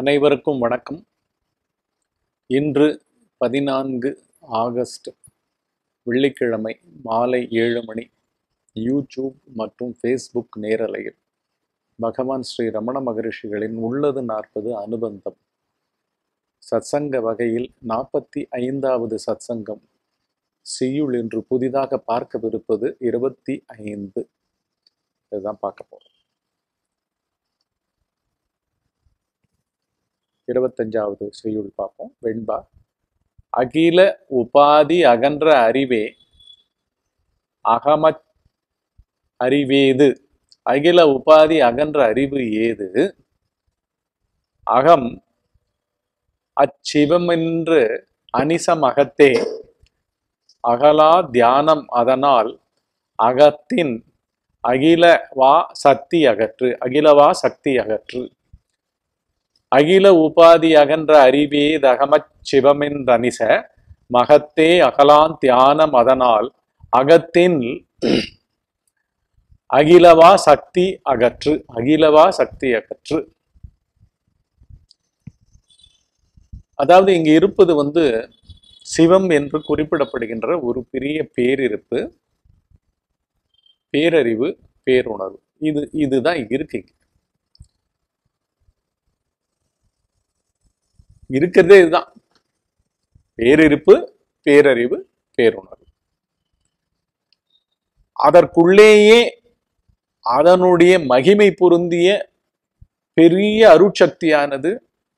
அனைவருக்கும் வணக்கம் இன்று பதினான்கு ஆகஸ்ட் வெள்ளிக்கிழமை மாலை ஏழு மணி யூடியூப் மற்றும் ஃபேஸ்புக் நேரலையில் பகவான் ஸ்ரீ ரமண மகரிஷிகளின் உள்ளது நாற்பது அனுபந்தம் சத்சங்க வகையில் நாற்பத்தி ஐந்தாவது சத்சங்கம் செய்யுள் என்று புதிதாக பார்க்கவிருப்பது இருபத்தி ஐந்து இதுதான் பார்க்க போறோம் இருபத்தஞ்சாவது செய்யுள் பார்ப்போம் வெண்பா அகில உபாதி அகன்ற அறிவே அகம அறிவேது அகில உபாதி அகன்ற அறிவு ஏது அகம் அச்சிவமென்று அனிசம் அகத்தே அகலா தியானம் அதனால் அகத்தின் அகிலவா சக்தி அகற்று அகிலவா சக்தி அகற்று அகில உபாதி அகன்ற அறிவே தகமச் சிவமென்றனிச மகத்தே அகலான் தியானம் அதனால் அகத்தின் அகிலவா சக்தி அகற்று அகிலவா சக்தி அகற்று அதாவது இங்கு இருப்பது வந்து சிவம் என்று குறிப்பிடப்படுகின்ற ஒரு பெரிய பேரிருப்பு பேரறிவு பேருணர்வு இது இதுதான் இருக்கு இங்க. இருக்கிறதே இதுதான் பேரிருப்பு பேரறிவு பேருணர்வு அதற்குள்ளேயே அதனுடைய மகிமை பொருந்திய பெரிய அருட்சக்தியானது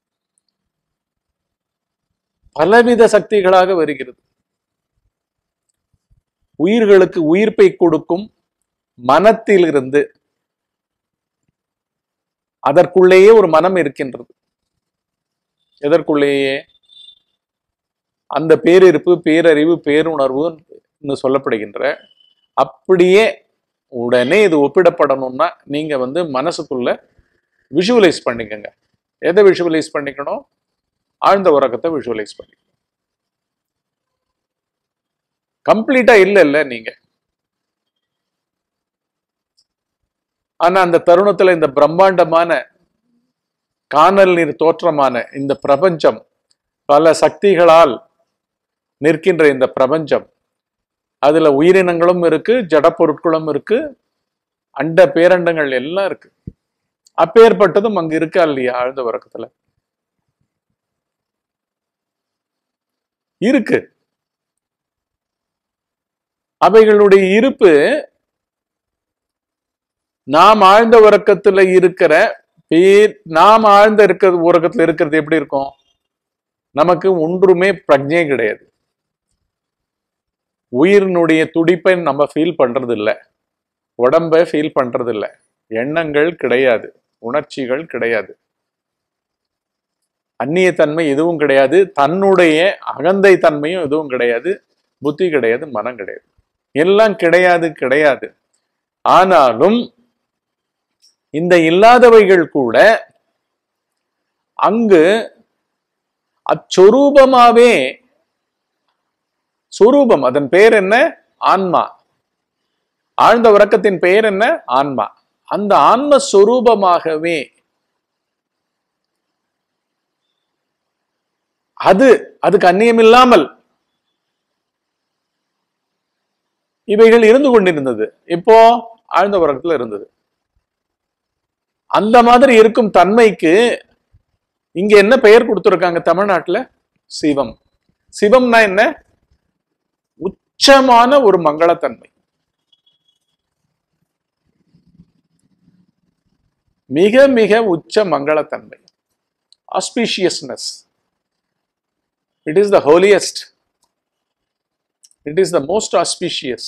பலவித சக்திகளாக வருகிறது உயிர்களுக்கு உயிர்ப்பை கொடுக்கும் மனத்திலிருந்து அதற்குள்ளேயே ஒரு மனம் இருக்கின்றது எதற்குள்ளேயே அந்த பேரிருப்பு பேரறிவு பேருணர்வுன்னு சொல்லப்படுகின்ற அப்படியே உடனே இது ஒப்பிடப்படணும்னா நீங்க வந்து மனசுக்குள்ள விஷுவலைஸ் பண்ணிக்கங்க எதை விஷுவலைஸ் பண்ணிக்கணும் ஆழ்ந்த உறக்கத்தை விஷுவலைஸ் பண்ணிக்கணும் கம்ப்ளீட்டா இல்ல இல்ல நீங்க ஆனா அந்த தருணத்துல இந்த பிரம்மாண்டமான காணல் நீர் தோற்றமான இந்த பிரபஞ்சம் பல சக்திகளால் நிற்கின்ற இந்த பிரபஞ்சம் அதுல உயிரினங்களும் இருக்கு ஜட பொருட்களும் இருக்கு அண்ட பேரண்டங்கள் எல்லாம் இருக்கு அப்பேற்பட்டதும் அங்க இருக்கா இல்லையா ஆழ்ந்த உறக்கத்துல இருக்கு அவைகளுடைய இருப்பு நாம் ஆழ்ந்த உறக்கத்துல இருக்கிற பேர் நாம் ஆழ்ந்த இருக்கிற உறக்கத்துல இருக்கிறது எப்படி இருக்கும் நமக்கு ஒன்றுமே பிரஜை கிடையாது உயிரினுடைய துடிப்பை நம்ம ஃபீல் பண்றது இல்ல உடம்ப ஃபீல் பண்றது இல்ல எண்ணங்கள் கிடையாது உணர்ச்சிகள் கிடையாது அந்நிய தன்மை எதுவும் கிடையாது தன்னுடைய அகந்தை தன்மையும் எதுவும் கிடையாது புத்தி கிடையாது மனம் கிடையாது எல்லாம் கிடையாது கிடையாது ஆனாலும் இந்த இல்லாதவைகள் கூட அங்கு அச்சொரூபமாவே சொரூபம் அதன் பெயர் என்ன ஆன்மா ஆழ்ந்த உறக்கத்தின் பெயர் என்ன ஆன்மா அந்த ஆன்ம சொரூபமாகவே அது அதுக்கு அந்நியம் இல்லாமல் இவைகள் இருந்து கொண்டிருந்தது இப்போ ஆழ்ந்த உறக்கத்துல இருந்தது அந்த மாதிரி இருக்கும் தன்மைக்கு இங்க என்ன பெயர் கொடுத்திருக்காங்க தமிழ்நாட்டுல சிவம் சிவம்னா என்ன உச்சமான ஒரு மங்களத்தன்மை மிக மிக உச்ச மங்களத்தன்மை auspiciousness it is the holiest it is the most auspicious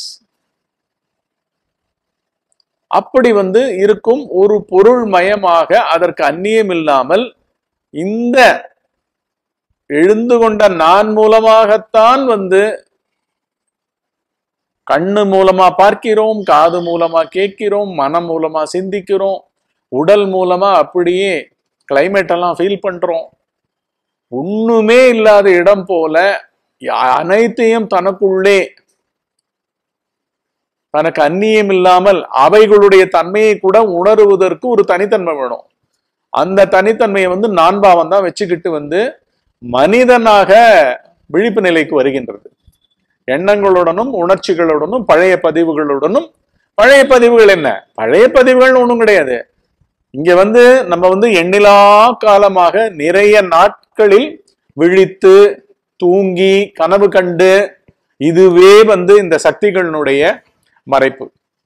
அப்படி வந்து இருக்கும் ஒரு பொருள் மயமாக அதற்கு அந்நியம் இல்லாமல் இந்த எழுந்து கொண்ட நான் மூலமாகத்தான் வந்து கண்ணு மூலமா பார்க்கிறோம் காது மூலமா கேட்கிறோம் மனம் மூலமா சிந்திக்கிறோம் உடல் மூலமா அப்படியே கிளைமேட் எல்லாம் ஃபீல் பண்றோம் ஒண்ணுமே இல்லாத இடம் போல அனைத்தையும் தனக்குள்ளே தனக்கு அந்நியம் இல்லாமல் அவைகளுடைய தன்மையை கூட உணருவதற்கு ஒரு தனித்தன்மை வேணும் அந்த தனித்தன்மையை வந்து நான்பாவம் தான் வச்சுக்கிட்டு வந்து மனிதனாக விழிப்பு நிலைக்கு வருகின்றது எண்ணங்களுடனும் உணர்ச்சிகளுடனும் பழைய பதிவுகளுடனும் பழைய பதிவுகள் என்ன பழைய பதிவுகள் ஒன்றும் கிடையாது இங்க வந்து நம்ம வந்து எண்ணிலா காலமாக நிறைய நாட்களில் விழித்து தூங்கி கனவு கண்டு இதுவே வந்து இந்த சக்திகளினுடைய மறைப்பு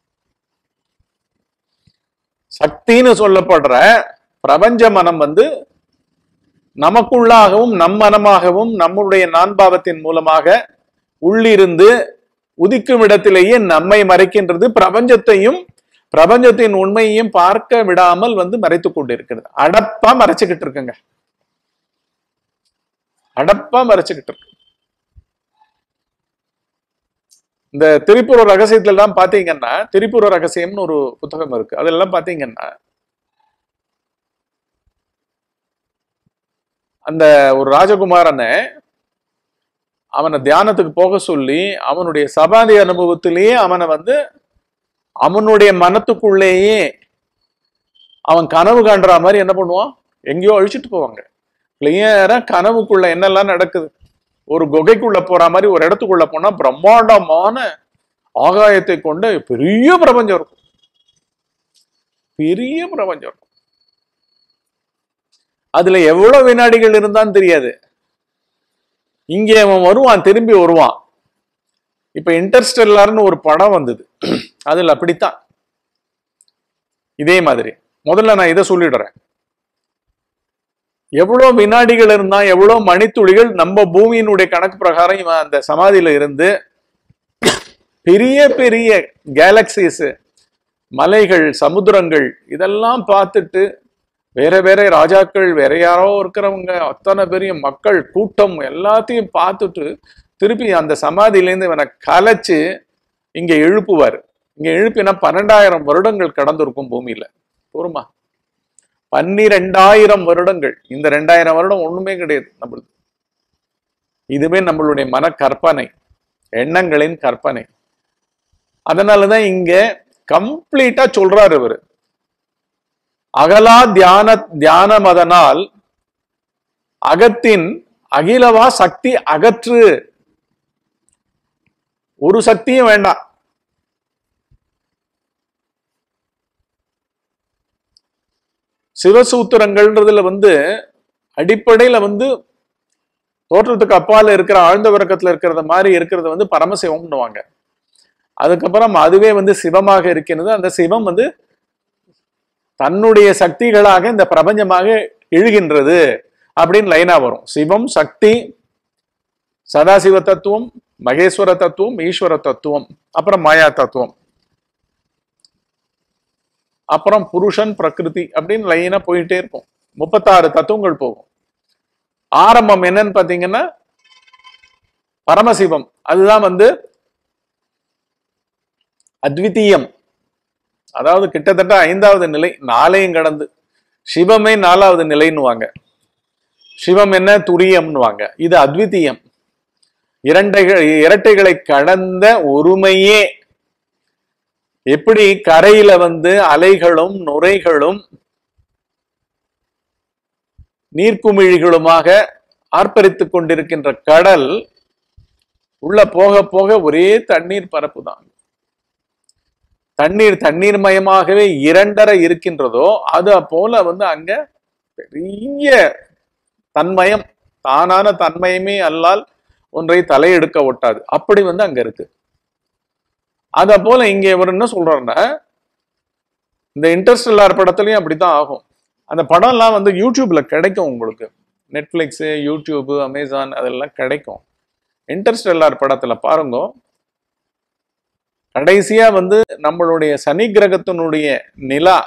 சக்தின்னு சொல்லப்படுற பிரபஞ்ச மனம் வந்து நமக்குள்ளாகவும் நம் மனமாகவும் நம்முடைய நான்பாவத்தின் மூலமாக உள்ளிருந்து உதிக்கும் இடத்திலேயே நம்மை மறைக்கின்றது பிரபஞ்சத்தையும் பிரபஞ்சத்தின் உண்மையையும் பார்க்க விடாமல் வந்து மறைத்துக் கொண்டிருக்கிறது அடப்பா மறைச்சுக்கிட்டு இருக்குங்க அடப்பா மறைச்சுக்கிட்டு இருக்கு இந்த திரிபுர ரகசியத்துல எல்லாம் பாத்தீங்கன்னா திரிபுர ரகசியம்னு ஒரு புத்தகம் இருக்கு அதெல்லாம் பாத்தீங்கன்னா அந்த ஒரு ராஜகுமாரனை அவனை தியானத்துக்கு போக சொல்லி அவனுடைய சபாதி அனுபவத்திலேயே அவனை வந்து அவனுடைய மனத்துக்குள்ளேயே அவன் கனவு காண்ற மாதிரி என்ன பண்ணுவான் எங்கேயோ அழிச்சிட்டு போவாங்க கிளியரா கனவுக்குள்ள என்னெல்லாம் நடக்குது ஒரு குகைக்குள்ள போற மாதிரி ஒரு இடத்துக்குள்ள போனா பிரம்மாண்டமான ஆகாயத்தை கொண்ட பெரிய பிரபஞ்சம் இருக்கும் பெரிய பிரபஞ்சம் இருக்கும் அதுல எவ்வளவு வினாடிகள் இருந்தான்னு தெரியாது இங்கே அவன் வருவான் திரும்பி வருவான் இப்ப இன்டர்ஸ்டெல்லார்னு ஒரு படம் வந்தது அதுல அப்படித்தான் இதே மாதிரி முதல்ல நான் இதை சொல்லிடுறேன் எவ்வளவு வினாடிகள் இருந்தா எவ்வளவு மணித்துளிகள் நம்ம பூமியினுடைய கணக்கு பிரகாரம் இவன் அந்த சமாதியில இருந்து பெரிய பெரிய கேலக்சிஸ் மலைகள் சமுத்திரங்கள் இதெல்லாம் பார்த்துட்டு வேற வேற ராஜாக்கள் வேற யாரோ இருக்கிறவங்க அத்தனை பெரிய மக்கள் கூட்டம் எல்லாத்தையும் பார்த்துட்டு திருப்பி அந்த சமாதியிலேருந்து இவனை கலைச்சு இங்க எழுப்புவார் இங்க எழுப்பினா பன்னெண்டாயிரம் வருடங்கள் கடந்திருக்கும் பூமியில போருமா பன்னிரெண்டாயிரம் வருடங்கள் இந்த ரெண்டாயிரம் வருடம் ஒண்ணுமே கிடையாது நம்மளுக்கு இதுவே நம்மளுடைய மன கற்பனை எண்ணங்களின் கற்பனை அதனாலதான் இங்க கம்ப்ளீட்டா சொல்றாரு இவரு அகலா தியான தியானம் அதனால் அகத்தின் அகிலவா சக்தி அகற்று ஒரு சக்தியும் வேண்டாம் சிவசூத்திரங்கள்ன்றதுல வந்து அடிப்படையில வந்து தோற்றத்துக்கு அப்பால இருக்கிற ஆழ்ந்த உறக்கத்துல இருக்கிறத மாதிரி இருக்கிறத வந்து பரமசிவம்னுவாங்க அதுக்கப்புறம் அதுவே வந்து சிவமாக இருக்கின்றது அந்த சிவம் வந்து தன்னுடைய சக்திகளாக இந்த பிரபஞ்சமாக எழுகின்றது அப்படின்னு லைனா வரும் சிவம் சக்தி சதாசிவ தத்துவம் மகேஸ்வர தத்துவம் ஈஸ்வர தத்துவம் அப்புறம் மாயா தத்துவம் அப்புறம் புருஷன் பிரகிருதி அப்படின்னு லைனா போயிட்டே இருக்கும் முப்பத்தாறு தத்துவங்கள் போகும் ஆரம்பம் என்னன்னு பாத்தீங்கன்னா பரமசிவம் அதுதான் வந்து அத்விதீயம் அதாவது கிட்டத்தட்ட ஐந்தாவது நிலை நாளையும் கடந்து சிவமே நாலாவது நிலைன்னுவாங்க சிவம் என்ன துரியம்னுவாங்க இது அத்விதீயம் இரண்டைகள் இரட்டைகளை கடந்த ஒருமையே எப்படி கரையில வந்து அலைகளும் நுரைகளும் நீர்க்குமிழிகளுமாக ஆர்ப்பரித்துக் கொண்டிருக்கின்ற கடல் உள்ள போக போக ஒரே தண்ணீர் பரப்பு தான் தண்ணீர் தண்ணீர் மயமாகவே இரண்டரை இருக்கின்றதோ அது போல வந்து அங்க பெரிய தன்மயம் தானான தன்மயமே அல்லால் ஒன்றை தலையெடுக்க ஒட்டாது அப்படி வந்து அங்க இருக்கு அத போல இங்க இவர் என்ன சொல்றாருன்னா இந்த இன்டர்ஸ்டெல்லார் படத்துலயும் அப்படித்தான் ஆகும் அந்த படம்லாம் வந்து யூடியூப்ல கிடைக்கும் உங்களுக்கு நெட்ஃபிளிக்ஸு யூடியூப் அமேசான் அதெல்லாம் கிடைக்கும் இன்டர்ஸ்டெல்லார் படத்துல பாருங்க கடைசியா வந்து நம்மளுடைய சனி கிரகத்தினுடைய நிலா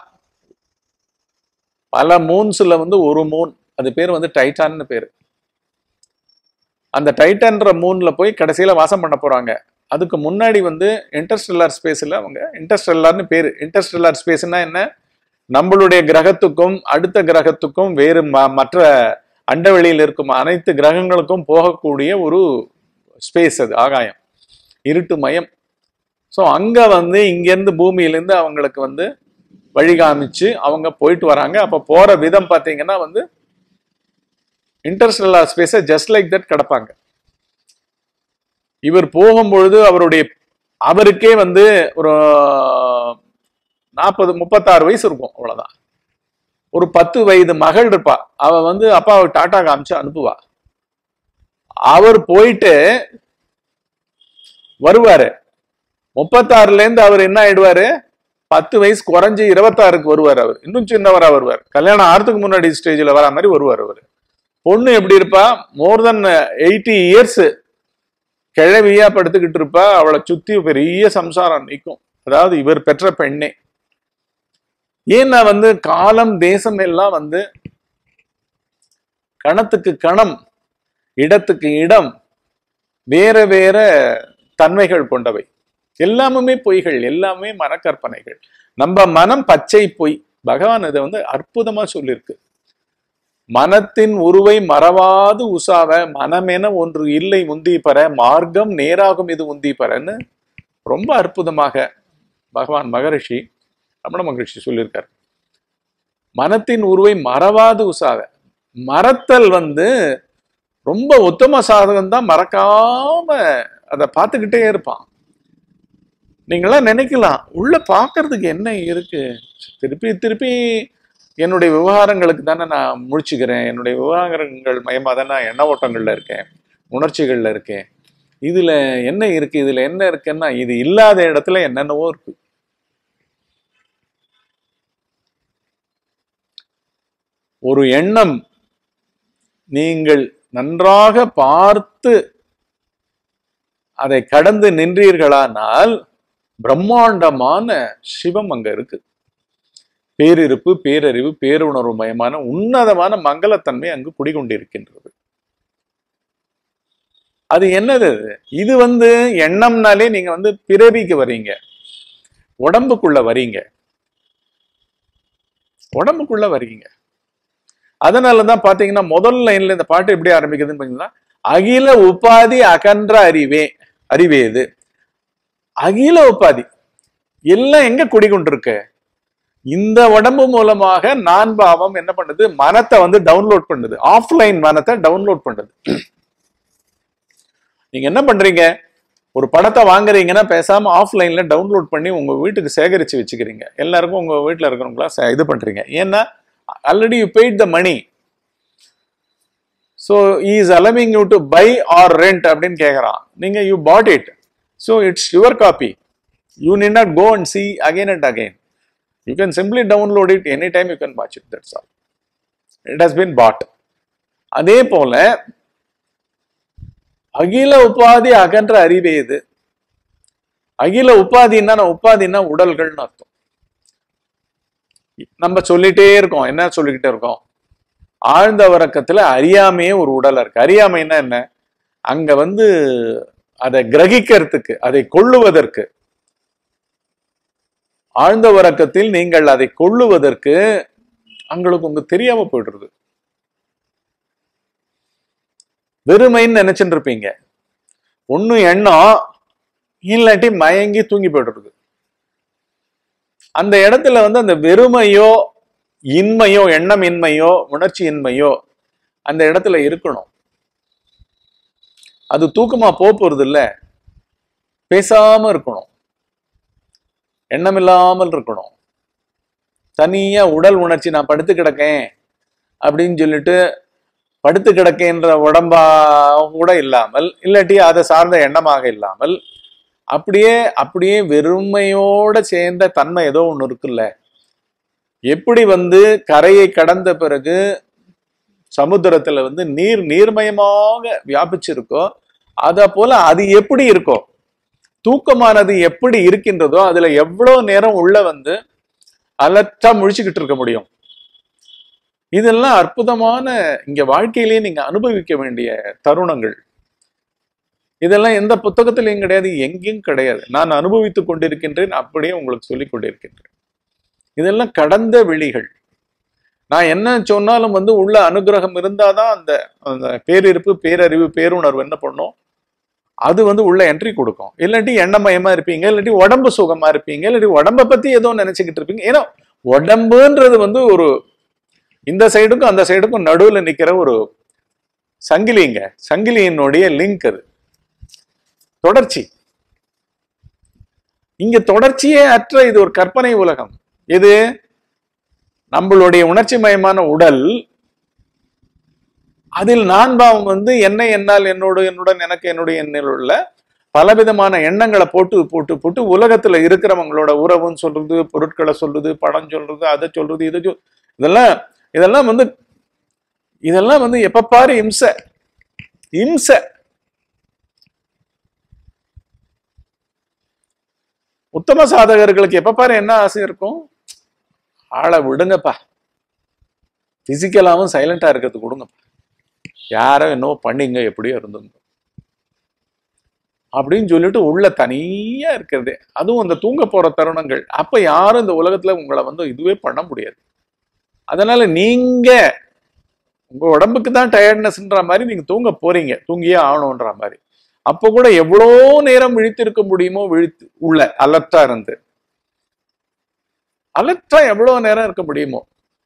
பல மூன்ஸ்ல வந்து ஒரு மூன் அது பேர் வந்து டைட்டான்னு பேரு அந்த டைட்டன்ற மூன்ல போய் கடைசியில வாசம் பண்ண போறாங்க அதுக்கு முன்னாடி வந்து இன்டர்ஸ்டெல்லார் ஸ்பேஸ்ல அவங்க இன்டர்ஸ்டெல்லார்னு பேரு இன்டர்ஸ்டெல்லார் ஸ்பேஸ்னா என்ன நம்மளுடைய கிரகத்துக்கும் அடுத்த கிரகத்துக்கும் வேறு ம- மற்ற அண்டவெளியில் இருக்கும் அனைத்து கிரகங்களுக்கும் போகக்கூடிய ஒரு ஸ்பேஸ் அது ஆகாயம் இருட்டு மயம் ஸோ அங்க வந்து இங்கேருந்து பூமியிலேருந்து அவங்களுக்கு வந்து வழி காமிச்சு அவங்க போயிட்டு வராங்க அப்ப போற விதம் பாத்தீங்கன்னா வந்து இன்டர்ஸ்டெல்லார் ஸ்பேஸை ஜஸ்ட் லைக் தட் கிடப்பாங்க இவர் போகும்பொழுது அவருடைய அவருக்கே வந்து ஒரு நாற்பது முப்பத்தாறு வயசு இருக்கும் அவ்வளவுதான் ஒரு பத்து வயது மகள் இருப்பா அவ வந்து அப்பாவை டாட்டா காமிச்சு அனுப்புவா அவர் போயிட்டு வருவாரு முப்பத்தாறுல இருந்து அவர் என்ன ஆயிடுவாரு பத்து வயசு குறைஞ்சு இருபத்தாறுக்கு வருவார் அவர் இன்னும் சின்னவரா வருவார் கல்யாணம் ஆறதுக்கு முன்னாடி ஸ்டேஜ்ல வரா மாதிரி வருவார் அவர் பொண்ணு எப்படி இருப்பா மோர் தென் எயிட்டி இயர்ஸ் கிழவியா படுத்துக்கிட்டு இருப்பா அவளை சுத்தி பெரிய சம்சாரம் நிற்கும் அதாவது இவர் பெற்ற பெண்ணே ஏன்னா வந்து காலம் தேசம் எல்லாம் வந்து கணத்துக்கு கணம் இடத்துக்கு இடம் வேற வேற தன்மைகள் கொண்டவை எல்லாமுமே பொய்கள் எல்லாமே மனக்கற்பனைகள் நம்ம மனம் பச்சை பொய் பகவான் இதை வந்து அற்புதமா சொல்லியிருக்கு மனத்தின் உருவை மறவாது உசாவ மனமென ஒன்று இல்லை முந்தி பெற மார்க்கம் நேராகும் இது முந்தி பெறன்னு ரொம்ப அற்புதமாக பகவான் மகரிஷி ரமண மகரிஷி சொல்லியிருக்கார் மனத்தின் உருவை மறவாது உசாவ மறத்தல் வந்து ரொம்ப உத்தம சாதகம் தான் மறக்காம அதை பார்த்துக்கிட்டே இருப்பான் நீங்களாம் நினைக்கலாம் உள்ள பார்க்கறதுக்கு என்ன இருக்கு திருப்பி திருப்பி என்னுடைய விவகாரங்களுக்கு தானே நான் முழிச்சுக்கிறேன் என்னுடைய விவகாரங்கள் மயமா தானே நான் எண்ண ஓட்டங்கள்ல இருக்கேன் உணர்ச்சிகள்ல இருக்கேன் இதுல என்ன இருக்கு இதுல என்ன இருக்குன்னா இது இல்லாத இடத்துல என்னென்னவோ இருக்கு ஒரு எண்ணம் நீங்கள் நன்றாக பார்த்து அதை கடந்து நின்றீர்களானால் பிரம்மாண்டமான சிவம் அங்க இருக்கு பேரிருப்பு பேரறிவு பேருணர்வு மயமான உன்னதமான மங்களத்தன்மை அங்கு குடிகொண்டிருக்கின்றது அது என்னது அது? இது வந்து எண்ணம்னாலே நீங்க வந்து பிறவிக்கு வர்றீங்க உடம்புக்குள்ள வரீங்க உடம்புக்குள்ள வரீங்க அதனாலதான் பாத்தீங்கன்னா முதல் லைன்ல இந்த பாட்டு எப்படி ஆரம்பிக்குதுன்னு பாத்தீங்கன்னா அகில உபாதி அகன்ற அறிவே அறிவேது அகில உபாதி எல்லாம் எங்க குடிகொண்டிருக்கு இந்த உடம்பு மூலமாக நான் பாவம் என்ன பண்ணுது மனத்தை வந்து டவுன்லோட் பண்ணுது ஆஃப்லைன் மனத்தை டவுன்லோட் பண்ணுது நீங்க என்ன பண்றீங்க ஒரு படத்தை வாங்குறீங்கன்னா பேசாம ஆஃப்லைன்ல டவுன்லோட் பண்ணி உங்க வீட்டுக்கு சேகரிச்சு வச்சுக்கிறீங்க எல்லாருக்கும் உங்க வீட்டுல இருக்கிறவங்களா சே- இது பண்றீங்க ஏன்னா already you paid the money so is allowing you to buy or rent அப்படின்னு கேட்குறான் நீங்க you bought it so it's your copy you need not go and see again and again you can simply download it any time you can watch it that's all it has been bought அதே போல அகில உபாதி அகன்ற அறிவே இது அகில உபாதின்னா நான் உபாதின்னா உடல்கள்னு அர்த்தம் நம்ம சொல்லிட்டே இருக்கோம் என்ன சொல்லிக்கிட்டே இருக்கோம் ஆழ்ந்த உறக்கத்துல அறியாமையே ஒரு உடலா இருக்கு அறியாமைன்னா என்ன அங்க வந்து அதை கிரகிக்கிறதுக்கு அதை கொள்ளுவதற்கு ஆழ்ந்த உறக்கத்தில் நீங்கள் அதை கொள்ளுவதற்கு உங்களுக்கு உங்க தெரியாம போயிடுறது வெறுமைன்னு நினைச்சுட்டு இருப்பீங்க ஒன்னும் எண்ணம் இல்லாட்டி மயங்கி தூங்கி போயிடுறது அந்த இடத்துல வந்து அந்த வெறுமையோ இன்மையோ எண்ணம் இன்மையோ உணர்ச்சி இன்மையோ அந்த இடத்துல இருக்கணும் அது தூக்கமா போக போறது இல்ல பேசாம இருக்கணும் எண்ணம் இல்லாமல் இருக்கணும் தனியா உடல் உணர்ச்சி நான் படுத்து கிடக்கேன் அப்படின்னு சொல்லிட்டு படுத்து கிடக்கேன்ற உடம்பா கூட இல்லாமல் இல்லாட்டி அதை சார்ந்த எண்ணமாக இல்லாமல் அப்படியே அப்படியே வெறுமையோட சேர்ந்த தன்மை ஏதோ ஒண்ணு இருக்குல்ல எப்படி வந்து கரையை கடந்த பிறகு சமுத்திரத்துல வந்து நீர் நீர்மயமாக வியாபிச்சிருக்கோ அத போல அது எப்படி இருக்கோ தூக்கமானது எப்படி இருக்கின்றதோ அதுல எவ்வளவு நேரம் உள்ள வந்து அலர்ட்டா முழிச்சுக்கிட்டு இருக்க முடியும் இதெல்லாம் அற்புதமான இங்க வாழ்க்கையிலேயே நீங்க அனுபவிக்க வேண்டிய தருணங்கள் இதெல்லாம் எந்த புத்தகத்திலையும் கிடையாது எங்கேயும் கிடையாது நான் அனுபவித்துக் கொண்டிருக்கின்றேன் அப்படியே உங்களுக்கு சொல்லிக் கொண்டிருக்கின்றேன் இதெல்லாம் கடந்த வெளிகள் நான் என்ன சொன்னாலும் வந்து உள்ள அனுகிரகம் இருந்தாதான் அந்த அந்த பேரிருப்பு பேரறிவு பேருணர்வு என்ன பண்ணும் அது வந்து உள்ள என்ட்ரி கொடுக்கும் இல்லாட்டி எண்ணமயமா இருப்பீங்க இல்லாட்டி உடம்பு சுகமா இருப்பீங்க இல்லாட்டி உடம்ப பத்தி ஏதோ நினைச்சுக்கிட்டு இருப்பீங்க ஏன்னா உடம்புன்றது வந்து ஒரு இந்த சைடுக்கும் அந்த சைடுக்கும் நடுவுல நிக்கிற ஒரு சங்கிலிங்க சங்கிலியினுடைய லிங்க் அது தொடர்ச்சி இங்க தொடர்ச்சியே அற்ற இது ஒரு கற்பனை உலகம் இது நம்மளுடைய உணர்ச்சி மயமான உடல் அதில் நான் பாவம் வந்து என்ன என்னால் என்னோடு என்னுடன் எனக்கு என்னுடைய எண்ணில் உள்ள பலவிதமான எண்ணங்களை போட்டு போட்டு போட்டு உலகத்துல இருக்கிறவங்களோட உறவுன்னு சொல்றது பொருட்களை சொல்றது படம் சொல்றது அதை சொல்றது இதை சொல் இதெல்லாம் இதெல்லாம் வந்து இதெல்லாம் வந்து எப்ப பாரு இம்சை இம்சை உத்தம சாதகர்களுக்கு எப்ப பாரு என்ன ஆசை இருக்கும் ஆளை விடுங்கப்பா பிசிக்கலாவும் சைலண்டா இருக்கிறது கொடுங்கப்பா யாரோ என்னவோ பண்ணிங்க எப்படியோ இருந்துங்க அப்படின்னு சொல்லிட்டு உள்ள தனியா இருக்கிறது அதுவும் அந்த தூங்க போற தருணங்கள் அப்ப யாரும் இந்த உலகத்துல உங்களை வந்து இதுவே பண்ண முடியாது அதனால நீங்க உங்க உடம்புக்கு தான் டயர்ட்னஸ்ன்ற மாதிரி நீங்க தூங்க போறீங்க தூங்கியே ஆகணுன்ற மாதிரி அப்ப கூட எவ்வளோ நேரம் விழித்திருக்க முடியுமோ விழித்து உள்ள அலர்ட்டா இருந்து அலர்ட்டா எவ்வளவு நேரம் இருக்க முடியுமோ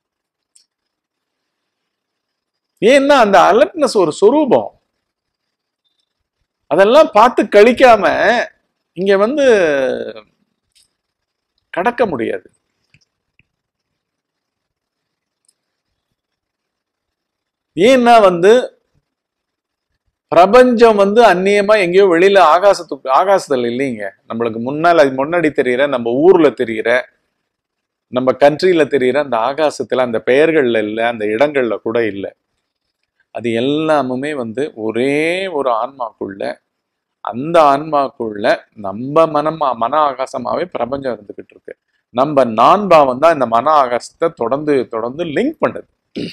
ஏன்னா அந்த அலர்ட்னஸ் ஒரு சொரூபம் அதெல்லாம் பார்த்து கழிக்காம இங்க வந்து கடக்க முடியாது ஏன்னா வந்து பிரபஞ்சம் வந்து அந்நியமா எங்கேயோ வெளியில ஆகாசத்துக்கு ஆகாசத்துல இல்லைங்க நம்மளுக்கு முன்னால முன்னாடி தெரியிற நம்ம ஊர்ல தெரியிற நம்ம கண்ட்ரியில தெரியிற அந்த ஆகாசத்துல அந்த பெயர்கள்ல இல்லை அந்த இடங்கள்ல கூட இல்லை அது எல்லாமுமே வந்து ஒரே ஒரு ஆன்மாக்குள்ள அந்த ஆன்மாக்குள்ள நம்ம மனம் மன ஆகாசமாவே பிரபஞ்சம் இருந்துகிட்டு இருக்கு நம்ம நான் பாவம் தான் இந்த மன ஆகாசத்தை தொடர்ந்து தொடர்ந்து லிங்க் பண்ணுது